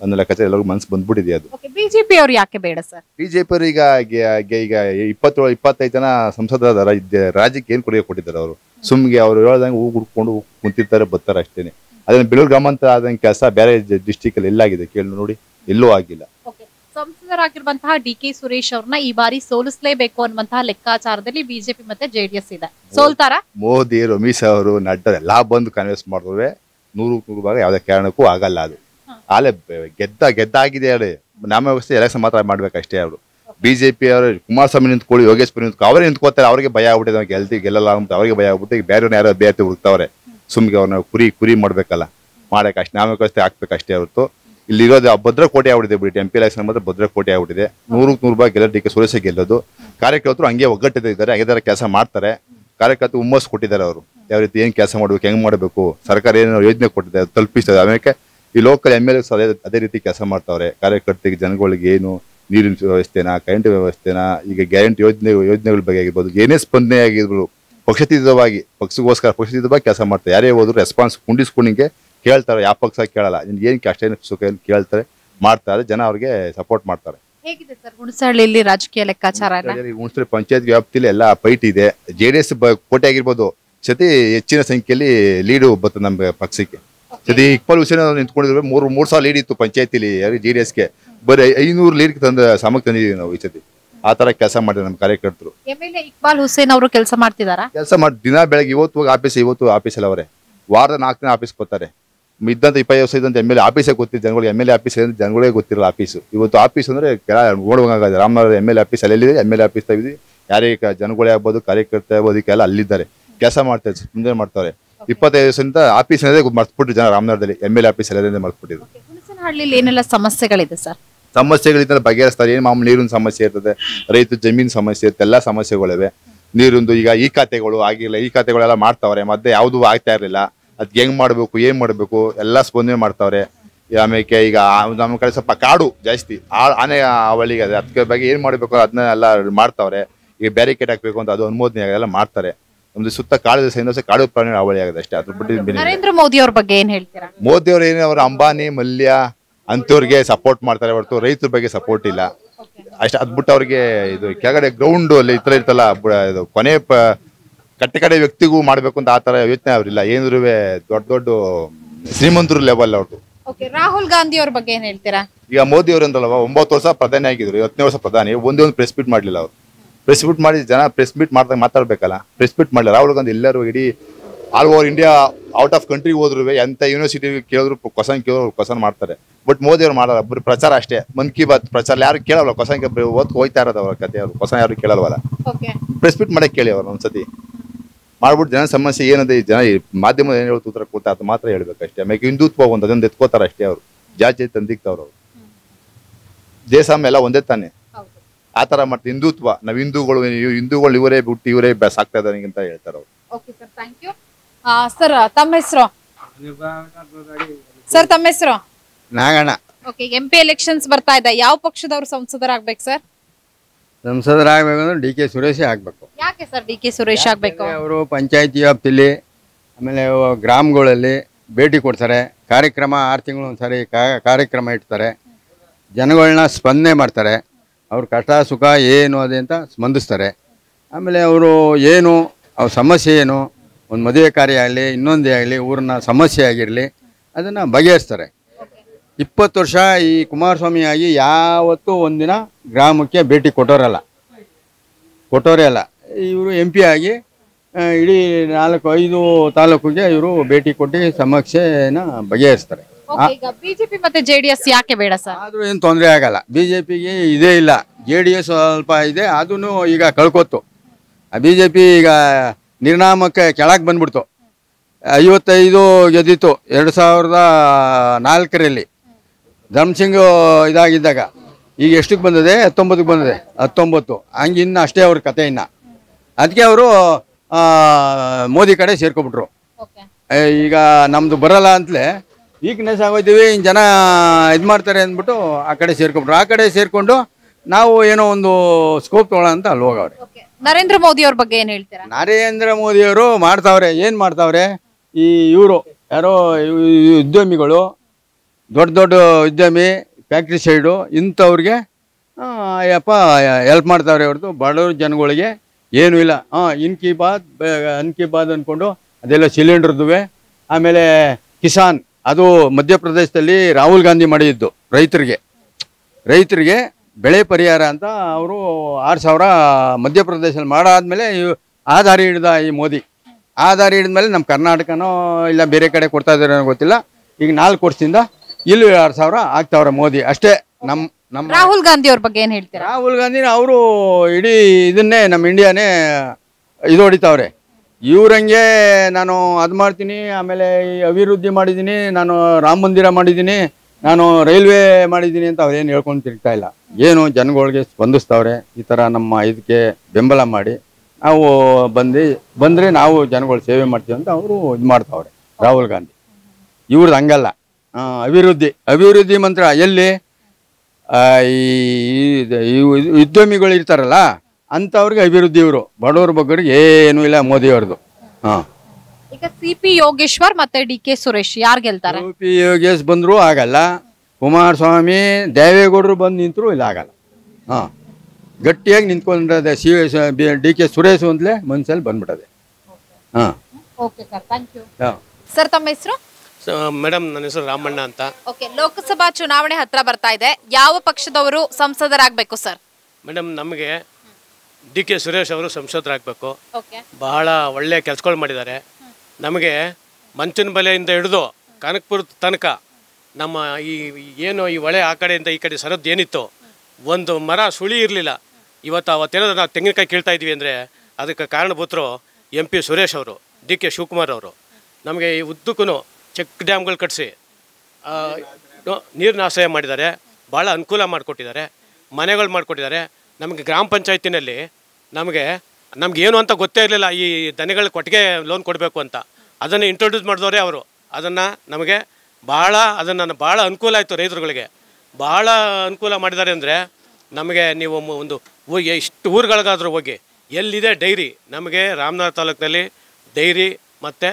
[SPEAKER 7] ಅನ್ನೋ ಲೆಕ್ಕಾಚಾರ ಎಲ್ಲರಿಗೂ ಮನಸ್ಸು ಬಂದ್ಬಿಟ್ಟಿದೆ ಅದು
[SPEAKER 1] ಓಕೆ ಬಿಜೆಪಿ ಅವ್ರು ಯಾಕೆ ಬೇಡ ಸರ್
[SPEAKER 7] ಬಿಜೆಪಿ ಅವರು ಈಗ ಗೆ- ಗೆ- ಈಗ ಇಪ್ಪತ್ತು ಇಪ್ಪತ್ತೈದು ಜನ ಸಂಸದರ ಇದ್ದ- ರಾಜ್ಯಕ್ಕೆ ಏನು ಕೊಡುಗೆ ಕೊಟ್ಟಿದ್ದಾರೆ ಅವರು ಸುಮ್ಗೆ ಅವ್ರು ಹೇಳ್ದಂಗೆ ಹೂ ಹುಡ್ಕೊಂಡು ಕುಂತಿರ್ತಾರೆ ಬರ್ತಾರೆ ಅಷ್ಟೇನೆ ಅದನ್ನ ಬೆಳೂರು ಗ್ರಾಮಾಂತರ ಆದಂಗೆ ಕೆಲಸ ಬೇರೆ ಡಿಸ್ಟಿಕ್ ಅಲ್ಲಿ ಎಲ್ಲಾಗಿದೆ ಕೇಳಿ ನೋಡಿ ಎಲ್ಲೂ ಆಗಿಲ್ಲ
[SPEAKER 1] ಓಕೆ ಸಂಸದರಾಗಿರುವಂತಹ ಡಿ ಕೆ ಸುರೇಶ್ ಅವ್ರನ್ನ ಈ ಬಾರಿ ಸೋಲಿಸಲೇಬೇಕು ಅನ್ನುವಂತಹ ಲೆಕ್ಕಾಚಾರದಲ್ಲಿ ಬಿಜೆಪಿ ಮತ್ತೆ ಜೆಡಿಎಸ್ ಇದೆ ಸೋಲ್ತಾರಾ
[SPEAKER 7] ಮೋದಿ ಅಮಿತ್ ಶಾ ಅವರು ನಡ್ಡ ಎಲ್ಲಾ ಬಂದು ಕನ್ವಿನ್ಸ್ ಮಾಡಿದ್ರೆ ನೂರು ನೂರು ಭಾಗ ಯಾವುದೇ ಕಾರಣಕ್ಕೂ ಆಗಲ್ಲ ಅದು ಆಲೆ ಬೆ- ಗೆದ್ದ ಗೆದ್ದಾಗಿದೆ ಹೇಳಿ ನಾಮ ವ್ಯವಸ್ಥೆ ಎಲೆಕ್ಷನ್ ಮಾತ್ರ ಮಾಡ್ಬೇಕಷ್ಟೇ ಅವರು ಬಿಜೆಪಿ ಅವರು ಕುಮಾರಸ್ವಾಮಿ ನಿಂತ್ಕೊಳ್ಳಿ ಯೋಗೇಶ್ವರಿ ನಿಂತ್ಕೊ ಅವರೇ ನಿಂತ್ಕೋತಾರೆ ಅವ್ರಿಗೆ ಭಯ ಆಗ್ಬಿಟ್ಟಿದೆ ನಾವು ಗೆಲ್ತಿ ಗೆಲ್ಲಲ್ಲ ಅಂತ ಅವ್ರಿಗೆ ಭಯ ಆಗ್ಬಿಟ್ಟು ಈಗ ಬೇರೆ ಯಾರೋ ಅಭ್ಯರ್ಥಿ ಹುಡುಕ್ತಾವ್ರೆ ಸುಮ್ಗೆ ಅವ್ರನ್ನ ಕುರಿ ಕುರಿ ಮಾಡ್ಬೇಕಲ್ಲ ಮಾಡಕ್ಕೆ ಅಷ್ಟೇ ನಾಮ ವ್ಯವಸ್ಥೆ ಹಾಕ್ಬೇಕಷ್ಟೇ ಹೊರತು ಇಲ್ಲಿ ಇರೋದು ಆ ಭದ್ರಕೋಟೆ ಆಗ್ಬಿಟ್ಟಿದೆ ಬಿಡಿ ಎಂ ಪಿ ಎಲೆಕ್ಷನ್ ಮಾತ್ರ ಭದ್ರಕೋಟೆ ಆಗ್ಬಿಟ್ಟಿದೆ ನೂರಕ್ಕೆ ನೂರು ರೂಪಾಯಿ ಗೆಲ್ಲೋ ಡಿ ಕೆ ಸುರೇಶ ಗೆಲ್ಲೋದು ಕಾರ್ಯಕರ್ತರು ಹಂಗೆ ಒಗ್ಗಟ್ಟಿದ್ದಾರೆ ಹಂಗೆ ತರ ಕೆಲಸ ಮಾಡ್ತಾರೆ ಕಾರ್ಯಕರ್ತರು ಹುಮ್ಮಸ್ ಕೊಟ್ಟಿದ್ದಾರೆ ಅವರು ಯಾವ ರೀತಿ ಏನ್ ಕೆಲಸ ಮಾಡ್ಬೇಕು ಹೆಂಗ್ ಮಾಡಬೇಕು ಸರ್ಕಾರ ಏನು ಯೋಜನೆ ಕೊಟ್ಟಿದೆ ಅದು ತಲುಪಿಸ್ತದೆ ಆಮೇಲೆ ಈ ಲೋಕಲ್ ಎಮ್ ಎಲ್ ಅದೇ ಅದೇ ರೀತಿ ಕೆಲಸ ಮಾಡ್ತಾವ್ರೆ ಕಾರ್ಯಕರ್ತರಿಗೆ ಜನಗಳಿಗೆ ಏನು ನೀರಿನ ವ್ಯವಸ್ಥೆನಾ ಕರೆಂಟ್ ವ್ಯವಸ್ಥೆನಾ ಈಗ ಗ್ಯಾರಂಟಿ ಯೋಜನೆ ಯೋಜನೆಗಳ ಬಗ್ಗೆ ಆಗಿರ್ಬೋದು ಏನೇ ಸ್ಪಂದನೆ ಆಗಿರ್ಬೋದು ಪಕ್ಷಾತೀತವಾಗಿ ಪಕ್ಷಕ್ಕೋಸ್ಕರ ಪಕ್ಷಾತೀತವಾಗಿ ಕೆಲಸ ಮಾಡ್ತಾರೆ ಯಾರೇ ಹೋದ್ರು ರೆಸ್ಪಾನ್ಸ್ ಕುಂಡಿಸ್ಕೊಂಡಿಗೆ ಕೇಳ್ತಾರೆ ಯಾವ ಪಕ್ಷ ಕೇಳಲ್ಲ ನಿನ್ಗೆ ಏನ್ ಕಷ್ಟ ಏನು ಸುಖ ಏನು ಕೇಳ್ತಾರೆ ಮಾಡ್ತಾರೆ ಜನ ಅವ್ರಿಗೆ ಸಪೋರ್ಟ್ ಮಾಡ್ತಾರೆ
[SPEAKER 1] ಹೇಗಿದೆ ಸರ್ ಹುಣಸಹಳ್ಳಿಯಲ್ಲಿ ರಾಜಕೀಯ ಲೆಕ್ಕಾಚಾರ ಎಲ್ಲ
[SPEAKER 7] ಹುಣಸೂರು ಪಂಚಾಯತ್ ವ್ಯಾಪ್ತಿಲಿ ಎಲ್ಲ ಫೈಟ್ ಇದೆ ಜೆ ಡಿ ಎಸ್ ಕೋಟೆ ಆಗಿರ್ಬೋದು ಸತಿ ಹೆಚ್ಚಿನ ಸಂಖ್ಯೆಯಲ್ಲಿ ಲೀಡು ಬರ್ತದೆ ನಮ್ಮ ಪಕ್ಷಕ್ಕೆ ಸತಿ ಇಕ್ಬಾಲ್ ಹುಸೇನ್ ಅವ್ರು ನಿಂತ್ಕೊಂಡಿದ್ರೆ ಮೂರು ಮೂರ್ ಸಾವಿರ ಲೀಡ್ ಇತ್ತು ಪಂಚಾಯತಿಲಿ ಜೆ ಡಿ ಎಸ್ಗೆ ಬರೀ ಐನೂರು ಲೀಡ್ ತಂದ ಸಮಕ್ಕೆ ತಂದಿದ್ದೀವಿ ನಾವು ಈ ಸತಿ ಆ ತರ ಕೆಲಸ ಮಾಡಿದ್ರೆ ನಮ್ಮ ಕಾರ್ಯಕರ್ತರು
[SPEAKER 1] MLA Iqbal Hussain ಅವರು ಕೆಲಸ ಮಾಡ್ತಿದಾರಾ
[SPEAKER 7] ಕೆಲಸ ಮಾಡಿ ದಿನ ಬೆಳಗ್ಗೆ ಇವತ್ತು ಹೋಗಿ ಆಫೀಸ್ ಇವತ್ತು ಆಫೀಸಲ್ಲಿ ಅವರೇ ವಾರದ ನಾಲ್ಕು ದಿನ ಆಫೀಸ್ ಬರ್ತಾರೆ ಇದ್ದಂತ ಇಪ್ಪತ್ತು ವರ್ಷ ಇದ್ದಂತ ಎಮ್ ಎಲ್ ಎ ಆಫೀಸೇ ಗೊತ್ತಿದ್ದು ಜನಗಳಿಗೆ ಎಮ್ ಎಲ್ ಎ ಆಫೀಸ್ ಅಂದ್ರೆ ಜನಗಳಿಗೆ ಗೊತ್ತಿರಲ್ಲ ಆಫೀಸು ಇವತ್ತು ಆಫೀಸ್ ಅಂದ್ರೆ ಕೆಳ ನೋಡುವಂಗಾಗಿದೆ Ramanagara MLA office ಅಲ್ಲಿದೆ ಎಮ್ ಎಲ್ ಎ ಆಫೀಸ್ ತೆಗೆದು ಯಾರೇ ಕ- ಜನಗಳೇ ಆಗ್ಬೋದು ಕಾರ್ಯಕರ್ತ ಆಗ್ಬೋದು ಇದಕ್ಕೆಲ್ಲ ಅಲ್ಲಿದ್ದಾರೆ ಕೆಲಸ ಮಾಡ್ತಾರೆ ಮುಂದೆ ಮಾಡ್ತಾರೆ ಇಪ್ಪತ್ತೈದು ವರ್ಷದಿಂದ ಆಫೀಸ್ ಮರ್ತ್ಬಿಟ್ರು ಜನ ರಾಮನಗರದಲ್ಲಿ ಎಮ್ ಎಲ್ ಎ ಆಫೀಸ್ ಎಲ್ಲ ಮರ್ತ್ಬಿಟ್ಟಿದ್ರು
[SPEAKER 1] ಹುಣಸನಹಳ್ಳಿಲಿ ಏನೆಲ್ಲ ಸಮಸ್ಯೆಗಳಿದೆ ಸರ್
[SPEAKER 7] ಸಮಸ್ಯೆಗಳಿಂದ ಬಗೆಹರಿಸ್ತಾರೆ ಏನು ಮಾಮೂಲಿ ನೀರಿನ ಸಮಸ್ಯೆ ಇರ್ತದೆ ರೈತ ಜಮೀನು ಸಮಸ್ಯೆ ಇರುತ್ತೆ ಎಲ್ಲ ಸಮಸ್ಯೆಗಳಿವೆ ನೀರಿಂದು ಈಗ ಈ ಖಾತೆಗಳು ಆಗಿಲ್ಲ ಈ ಖಾತೆಗಳೆಲ್ಲ ಮಾಡ್ತಾವ್ರೆ ಮತ್ತೆ ಯಾವುದು ಆಗ್ತಾ ಇರಲಿಲ್ಲ ಅದ್ ಹೆಂಗ್ ಮಾಡ್ಬೇಕು ಏನ್ ಮಾಡ್ಬೇಕು ಎಲ್ಲ ಸ್ಪಂದನೆ ಮಾಡ್ತಾವ್ರೆ ಈ ಆಮೇಲೆ ಈಗ ಆ- ನಮ್ಮ ಕಡೆ ಸ್ವಲ್ಪ ಕಾಡು ಜಾಸ್ತಿ ಆ- ಆನೆ ಅವಳಿಗೆ ಅದೇ ಅದಕ್ಕೆ ಬಗ್ಗೆ ಏನ್ ಮಾಡ್ಬೇಕು ಅದನ್ನ ಎಲ್ಲ ಮಾಡ್ತಾವ್ರೆ ಈಗ ಬ್ಯಾರಿಕೇಡ್ ಹಾಕ್ಬೇಕು ಅಂತ ಅದು ಅನುಮೋದನೆ ಎಲ್ಲ ಮಾಡ್ತಾರೆ ನಮ್ದು ಸುತ್ತ ಕಾಡು ಸೈನ್ಯ ಕಾಡು ಪ್ರಾಣಿ ಅವಳಿ ಆಗಿದೆ ಅಷ್ಟೇ ಅದ್ರ ಬಿಟ್ಟು ಬೇರೆ ಏನಿಲ್ಲ.
[SPEAKER 1] ನರೇಂದ್ರ ಮೋದಿ ಅವ್ರ ಬಗ್ಗೆ ಏನ್ ಹೇಳ್ತೀರಾ
[SPEAKER 7] ಮೋದಿ ಅವ್ರು ಏನು ಅವ್ರ ಅಂಬಾನಿ ಮಲ್ಯ ಅಂತವ್ರಿಗೆ ಸಪೋರ್ಟ್ ಮಾಡ್ತಾರೆ ಹೊರತು ರೈತರ ಬಗ್ಗೆ ಸಪೋರ್ಟ್ ಇಲ್ಲ ಅಷ್ಟ ಅದ್ಬಿಟ್ಟು ಅವ್ರಿಗೆ ಇದು ಕೆಳಗಡೆ ಗ್ರೌಂಡ್ ಅಲ್ಲಿ ಈ ತರ ಇರ್ತಲ್ಲ ಬುಡ- ಇದು ಕೊನೆ ಪ ಕಟ್ಟ ಕಡೆ ವ್ಯಕ್ತಿಗೂ ಮಾಡ್ಬೇಕು ಅಂತ ಆ ತರ ಯೋಚನೆ ಅವ್ರಿಲ್ಲ ಏನಾದ್ರು ದೊಡ್ಡ ದೊಡ್ಡ ಶ್ರೀಮಂತರು ಲೆವೆಲ್ ಅವ್ರದ್ದು
[SPEAKER 1] ಓಕೆ ರಾಹುಲ್ ಗಾಂಧಿ ಅವ್ರ ಬಗ್ಗೆ ಏನ್ ಹೇಳ್ತೀರಾ
[SPEAKER 7] ಈಗ ಮೋದಿ ಅವರು ಅಂದ್ರಲ್ವ ಒಂಬತ್ತು ವರ್ಷ ಪ್ರಧಾನಿ ಆಗಿದ್ರು ಹತ್ತನೇ ವರ್ಷ ಪ್ರಧಾನಿ ಒಂದೇ ಒಂದು ಪ್ರೆಸ್ ಮೀಟ್ ಮಾಡಲಿಲ್ಲ ಅವರು ಪ್ರೆಸ್ ಮೀಟ್ ಮಾಡಿ ಜನ ಪ್ರೆಸ್ ಮೀಟ್ ಮಾಡ್ದಾಗ ಮಾತಾಡ್ಬೇಕಲ್ಲ ಪ್ರೆಸ್ ಮೀಟ್ ಮಾಡಲಿಲ್ಲ ರಾಹುಲ್ ಗಾಂಧಿ ಎಲ್ಲರೂ ಇಡೀ all over India out of country ಹೋದ್ರು ಎಂತ ಯೂನಿವರ್ಸಿಟಿ ಕೇಳಿದ್ರು ಕ್ವಶನ್ ಕೇಳಿದ್ರು ಕ್ವಶನ್ ಮಾಡ್ತಾರೆ ಬಟ್ ಮೋದಿ ಅವ್ರು ಮಾಡಲ್ಲ ಬರೀ ಪ್ರಚಾರ ಅಷ್ಟೇ ಮನ್ ಕಿ ಬಾತ್ ಪ್ರಚಾರ ಯಾರು ಕೇಳಲ್ಲ ಕ್ವಶನ್ ಓದ್ ಹೋಯ್ತಾ ಇರೋದು ಅವ್ರ ಕತೆ ಅವ್ರು ಕ್ವಶನ್ ಯಾರು ಕೇಳಲ್ವಲ್ಲ
[SPEAKER 1] ಓಕೆ
[SPEAKER 7] ಪ್ರೆಸ್ ಮೀಟ್ ಮಾಡಕ್ಕೆ ಕೇಳಿ ಅವ್ರು ಒಂದ್ಸತಿ ಮಾಡ್ಬಿಟ್ಟು ಜನ ಸಮಸ್ಯೆ ಏನದೆ ಈ ಜನ ಈ ಮಾಧ್ಯಮ ಏನು ಹೇಳ್ತು ಉತ್ತರ ಕೊಡ್ತಾ ಅದು ಮಾತ್ರ ಹೇಳ್ಬೇಕಷ್ಟೇ ಆಮೇಲೆ ಹಿಂದುತ್ವ ಒಂದು ಅದನ್ನ ಎತ್ಕೋತಾರ ಅಷ್ಟೇ ಅವರು ಜಾತಿ ತಂದಿಕ್ತವ್ರು ಅವರು ದೇಶ ಎಲ್ಲ ಒಂದೇ ತಾನೆ ಆ ತರ ಮತ್ತೆ ಹಿಂದುತ್ವ ನಾವ್ ಹಿಂದೂಗಳು ಇವ್- ಹಿಂದೂಗಳು ಇವರೇ ಬಿಟ್ಟು ಇವರೇ ಬ- ಸಾಕ್ತಾ ಇದಾರೆ ಅಂತ ಹೇಳ್ತಾರ ಅವ್ರು
[SPEAKER 1] okay sir thank you sir ತಮ್ಮ ಹೆಸರು ಸರ್ ತಮ್ಮ ಹೆಸರು
[SPEAKER 5] Naganna
[SPEAKER 1] okay MP elections ಬರ್ತಾ ಇದೆ ಯಾವ ಪಕ್ಷದವ್ರು ಸಂಸದರಾಗ್ಬೇಕು ಸರ್
[SPEAKER 5] ಸಂಸದರಾಗಬೇಕು ಅಂದ್ರೆ ಡಿ ಕೆ ಸುರೇಶೇ ಆಗಬೇಕು
[SPEAKER 1] ಯಾಕೆ ಸರ್ ಡಿ ಕೆ ಸುರೇಶ್ ಆಗ್ಬೇಕು
[SPEAKER 5] ಅವರು ಪಂಚಾಯತಿ ವ್ಯಾಪ್ತಿಲಿ ಆಮೇಲೆ ಅವು ಗ್ರಾಮಗಳಲ್ಲಿ ಭೇಟಿ ಕೊಡ್ತಾರೆ ಕಾರ್ಯಕ್ರಮ ಆರು ತಿಂಗಳು ಒಂದ್ಸರಿ ಕಾ- ಕಾರ್ಯಕ್ರಮ ಇಡ್ತಾರೆ ಜನಗಳನ್ನ ಸ್ಪಂದನೆ ಮಾಡ್ತಾರೆ ಅವ್ರ ಕಷ್ಟ ಸುಖ ಏನು ಅದೇ ಅಂತ ಸ್ಪಂದಿಸ್ತಾರೆ ಆಮೇಲೆ ಅವರು ಏನು ಅವ್ರ ಸಮಸ್ಯೆ ಏನು ಒಂದು ಮದುವೆ ಕಾರ್ಯ ಆಗಲಿ ಇನ್ನೊಂದೇ ಆಗಲಿ ಊರಿನ ಸಮಸ್ಯೆ ಆಗಿರಲಿ ಅದನ್ನು ಬಗೆಹರಿಸ್ತಾರೆ ಇಪ್ಪತ್ತು ವರ್ಷ ಈ ಕುಮಾರಸ್ವಾಮಿ ಆಗಿ ಯಾವತ್ತೂ ಒಂದಿನ ಗ್ರಾಮಕ್ಕೆ ಭೇಟಿ ಕೊಟ್ಟೋರಲ್ಲ ಕೊಟ್ಟೋರೇ ಅಲ್ಲ ಇವರು ಎಂ ಪಿ ಆಗಿ ಆ, ಇಡೀ ನಾಲ್ಕು ಐದು ತಾಲೂಕಿಗೆ ಇವರು ಭೇಟಿ ಕೊಟ್ಟು ಸಮಸ್ಯೆನ ಬಗೆಹರಿಸ್ತಾರೆ
[SPEAKER 1] ಓಕೆ ಈಗ ಬಿಜೆಪಿ ಮತ್ತೆ ಜೆಡಿಎಸ್ ಯಾಕೆ ಬೇಡ ಸರ್
[SPEAKER 5] ಆದರೂ ಏನು ತೊಂದರೆ ಆಗಲ್ಲ ಬಿ ಜೆ ಪಿಗೆ ಇದೇ ಇಲ್ಲ ಜೆ ಡಿ ಎಸ್ ಸ್ವಲ್ಪ ಇದೆ ಅದನ್ನು ಈಗ ಕಳ್ಕೊತ್ತು ಆ ಬಿ ಜೆ ಪಿ ಈಗ ನಿರ್ನಾಮಕ್ಕೆ ಕೆಳಗೆ ಬಂದ್ಬಿಡ್ತು ಐವತ್ತೈದು ಗೆದ್ದಿತ್ತು ಎರಡು ಸಾವಿರದ ನಾಲ್ಕರಲ್ಲಿ ಧರ್ಮಸಿಂಗ್ ಇದಾಗಿದ್ದಾಗ ಈಗ ಎಷ್ಟಕ್ಕೆ ಬಂದಿದೆ ಹತ್ತೊಂಬತ್ತಕ್ಕೆ ಬಂದಿದೆ ಹತ್ತೊಂಬತ್ತು ಹಂಗೆ ಇನ್ನು ಅಷ್ಟೇ ಅವ್ರ ಕತೆ ಇನ್ನು ಅದಕ್ಕೆ ಅವರು ಮೋದಿ ಕಡೆ ಸೇರ್ಕೊಬಿಟ್ರು
[SPEAKER 1] ಓಕೆ
[SPEAKER 5] ಏ, ಈಗ ನಮ್ದು ಬರಲ್ಲ ಅಂತಲೇ ವೀಕ್ನೆಸ್ ಆಗೋಯ್ತೀವಿ ಇನ್ನು ಜನ ಇದು ಮಾಡ್ತಾರೆ ಅಂದ್ಬಿಟ್ಟು ಆ ಕಡೆ ಸೇರ್ಕೊಂಡ್ರು ಆ ಕಡೆ ಸೇರ್ಕೊಂಡು ನಾವು ಏನೋ ಒಂದು ಸ್ಕೋಪ್ ತೊಗೊಳ ಅಂತ ಅಲ್ಲಿ ಹೋಗವ್ರೆ
[SPEAKER 1] ಓಕೆ ನರೇಂದ್ರ ಮೋದಿ ಅವ್ರ ಬಗ್ಗೆ ಏನ್ ಹೇಳ್ತೀರಾ
[SPEAKER 5] ನರೇಂದ್ರ ಮೋದಿಯವರು ಮಾಡ್ತಾವ್ರೆ ಏನು ಮಾಡ್ತಾವ್ರೆ ಈ ಇವರು ಯಾರೋ ಇವ್- ಇವ್ ಉದ್ಯಮಿಗಳು ದೊಡ್ಡ ದೊಡ್ಡ ಉದ್ಯಮಿ ಫ್ಯಾಕ್ಟ್ರಿ ಸೈಡು ಇಂಥವ್ರಿಗೆ ಆ, ಯಪ್ಪ ಹೆಲ್ಪ್ ಮಾಡ್ತಾವ್ರೆ ಹೊರತು ಬಡವ್ರ ಜನಗಳಿಗೆ ಏನೂ ಇಲ್ಲ ಹಾಂ ಇನ್ ಕಿ ಬಾದ್ ಬ- ಅನ್ ಕಿ ಬಾದ್ ಅಂದ್ಕೊಂಡು ಅದೆಲ್ಲ ಸಿಲಿಂಡರ್ದುವೆ ಆಮೇಲೆ ಕಿಸಾನ್ ಅದು ಮಧ್ಯಪ್ರದೇಶದಲ್ಲಿ ರಾಹುಲ್ ಗಾಂಧಿ ಮಾಡಿದ್ದು ರೈತರಿಗೆ ರೈತರಿಗೆ ಬೆಳೆ ಪರಿಹಾರ ಅಂತ ಅವರು ಆರು ಸಾವಿರ ಮಧ್ಯಪ್ರದೇಶದಲ್ಲಿ ಮಾಡಾದ್ಮೇಲೆ ಇವ್- ಆ ದಾರಿ ಹಿಡ್ದ ಈ ಮೋದಿ ಆ ದಾರಿ ಹಿಡಿದ್ಮೇಲೆ ನಮ್ಮ ಕರ್ನಾಟಕನೋ ಇಲ್ಲ ಬೇರೆ ಕಡೆ ಕೊಡ್ತಾ ಇದಾರೆ ಅನ್ನೋ ಗೊತ್ತಿಲ್ಲ ಈಗ ನಾಲ್ಕು ವರ್ಷದಿಂದ ಇಲ್ಲಿ ಆರು ಸಾವಿರ ಆಗ್ತಾವ್ರೆ ಮೋದಿ ಅಷ್ಟೇ ನಮ್ಮ ನಮ್ಮ
[SPEAKER 1] ರಾಹುಲ್ ಗಾಂಧಿ ಅವ್ರ ಬಗ್ಗೆ ಏನ್ ಹೇಳ್ತೀರಾ
[SPEAKER 5] ರಾಹುಲ್ ಗಾಂಧಿ ಅವರು ಇಡೀ ಇದನ್ನೇ ನಮ್ಮ ಇಂಡಿಯಾನೇ ಇದು ಹೊಡಿತಾವ್ರೆ ಇವ್ರಂಗೆ ನಾನು ಅದು ಮಾಡ್ತೀನಿ ಆಮೇಲೆ ಈ ಅಭಿವೃದ್ಧಿ ಮಾಡಿದ್ದೀನಿ ನಾನು ರಾಮ ಮಂದಿರ ಮಾಡಿದ್ದೀನಿ ನಾನು ರೈಲ್ವೆ ಮಾಡಿದ್ದೀನಿ ಅಂತ ಅವ್ರೇನು ಹೇಳ್ಕೊಂಡು ತಿರ್ಗ್ತಾ ಇಲ್ಲ ಏನು ಜನಗಳಿಗೆ ಸ್ಪಂದಿಸ್ತಾವ್ರೆ ಈ ಥರ ನಮ್ಮ ಇದಕ್ಕೆ ಬೆಂಬಲ ಮಾಡಿ ನಾವು ಬಂದು ಬಂದರೆ ನಾವು ಜನಗಳು ಸೇವೆ ಮಾಡ್ತೀವಿ ಅಂತ ಅವರು ಇದು ಮಾಡ್ತಾವ್ರೆ ರಾಹುಲ್ ಗಾಂಧಿ ಇವ್ರದ್ದು ಹಂಗಲ್ಲ ಆ, ಅಭಿವೃದ್ಧಿ ಅಭಿವೃದ್ಧಿ ಮಂತ್ರ ಎಲ್ಲಿ ಆ, ಈ ಈ- ಈ ಉದ್ಯಮಿಗಳು ಇರ್ತಾರಲ್ಲ ಅಂಥವ್ರಿಗೆ ಅಭಿವೃದ್ಧಿ ಇವರು ಬಡವ್ರ ಬಗ್ಗರಿಗೆ ಏನೂ ಇಲ್ಲ ಮೋದಿಯವ್ರದ್ದು ಹಾಂ
[SPEAKER 1] ಈಗ ಸಿ ಪಿ ಯೋಗೇಶ್ವರ್ ಮತ್ತೆ ಡಿ ಕೆ ಸುರೇಶ್ ಯಾರ್ ಗೆಲ್ತಾರೆ
[SPEAKER 5] ಯು ಪಿ ಯೋಗೇಶ್ ಬಂದರೂ ಆಗಲ್ಲ ಕುಮಾರಸ್ವಾಮಿ ದೇವೇಗೌಡರು ಬಂದು ನಿಂತರೂ ಇಲ್ಲ ಆಗಲ್ಲ ಹಾಂ ಗಟ್ಟಿಯಾಗಿ ನಿಂತ್ಕೊಂಡ್ರೆ ಸಿ ಡಿ ಕೆ ಸುರೇಶ್ ಅಂತಲೇ ಮನ್ಸಲ್ಲಿ ಬಂದ್ಬಿಟ್ಟದೆ ಹಾಂ
[SPEAKER 1] ಓಕೆ ಸರ್ ಥ್ಯಾಂಕ್ ಯು
[SPEAKER 5] ಹಾಂ
[SPEAKER 1] ಸರ್ ತಮ್ಮ ಹೆಸರು
[SPEAKER 8] ಮೇಡಮ್ ನನ್ನ ಹೆಸರು ರಾಮಣ್ಣ ಅಂತ
[SPEAKER 1] ಓಕೆ ಲೋಕಸಭಾ ಚುನಾವಣೆ ಹತ್ರ ಬರ್ತಾ ಇದೆ ಯಾವ ಪಕ್ಷದವರು ಸಂಸದರಾಗಬೇಕು ಸರ್
[SPEAKER 8] ಮೇಡಮ್ ನಮಗೆ ಡಿ ಕೆ ಸುರೇಶ್ ಅವರು ಸಂಸದರಾಗಬೇಕು
[SPEAKER 1] ಓಕೆ
[SPEAKER 8] ಬಹಳ ಒಳ್ಳೆಯ ಕೆಲಸಗಳು ಮಾಡಿದ್ದಾರೆ ನಮಗೆ ಮಂಚಿನ ಬಲೆಯಿಂದ ಹಿಡಿದು ಕನಕಪುರ ತನಕ ನಮ್ಮ ಈ ಏನು ಈ ಹೊಳೆ ಆ ಕಡೆಯಿಂದ ಈ ಕಡೆ ಸರದ್ದು ಏನಿತ್ತು ಒಂದು ಮರ ಸುಳಿ ಇರಲಿಲ್ಲ ಇವತ್ತು ಅವತ್ತೇನಾದ್ರು ನಾವು ತೆಂಗಿನಕಾಯಿ ಕೀಳ್ತಾ ಇದ್ವಿ ಅಂದರೆ ಅದಕ್ಕೆ ಕಾರಣಭೂತರು ಎಂ ಪಿ ಸುರೇಶ್ ಅವರು ಡಿ ಕೆ ಶಿವಕುಮಾರ್ ಅವರು ನಮಗೆ ಈ ಉದ್ದಕ್ಕೂ ಚೆಕ್ ಡ್ಯಾಮ್ಗಳು ಕಟ್ಟಿಸಿ ನೀರಿನ ಆಶ್ರಯ ಮಾಡಿದ್ದಾರೆ ಭಾಳ ಅನುಕೂಲ ಮಾಡಿಕೊಟ್ಟಿದ್ದಾರೆ ಮನೆಗಳು ಮಾಡಿಕೊಟ್ಟಿದ್ದಾರೆ ನಮಗೆ ಗ್ರಾಮ ಪಂಚಾಯತಿನಲ್ಲಿ ನಮಗೆ ನಮ್ಗೆ ಏನು ಅಂತ ಗೊತ್ತೇ ಇರಲಿಲ್ಲ ಈ ದನಗಳ ಕೊಟ್ಟಿಗೆ ಲೋನ್ ಕೊಡಬೇಕು ಅಂತ ಅದನ್ನು ಇಂಟ್ರೊಡ್ಯೂಸ್ ಮಾಡಿದವರೇ ಅವರು ಅದನ್ನು ನಮಗೆ ಭಾಳ ಅದನ್ನು ಭಾಳ ಅನುಕೂಲ ಆಯಿತು ರೈತರುಗಳಿಗೆ ಭಾಳ ಅನುಕೂಲ ಮಾಡಿದ್ದಾರೆ ಅಂದರೆ ನಮಗೆ ನೀವು ಮು- ಒಂದು ಊ- ಎಷ್ಟು ಊರುಗಳಿಗಾದರೂ ಹೋಗಿ ಎಲ್ಲಿದೆ ಡೈರಿ ನಮಗೆ ರಾಮನಗರ ತಾಲೂಕಿನಲ್ಲಿ ಡೈರಿ ಮತ್ತು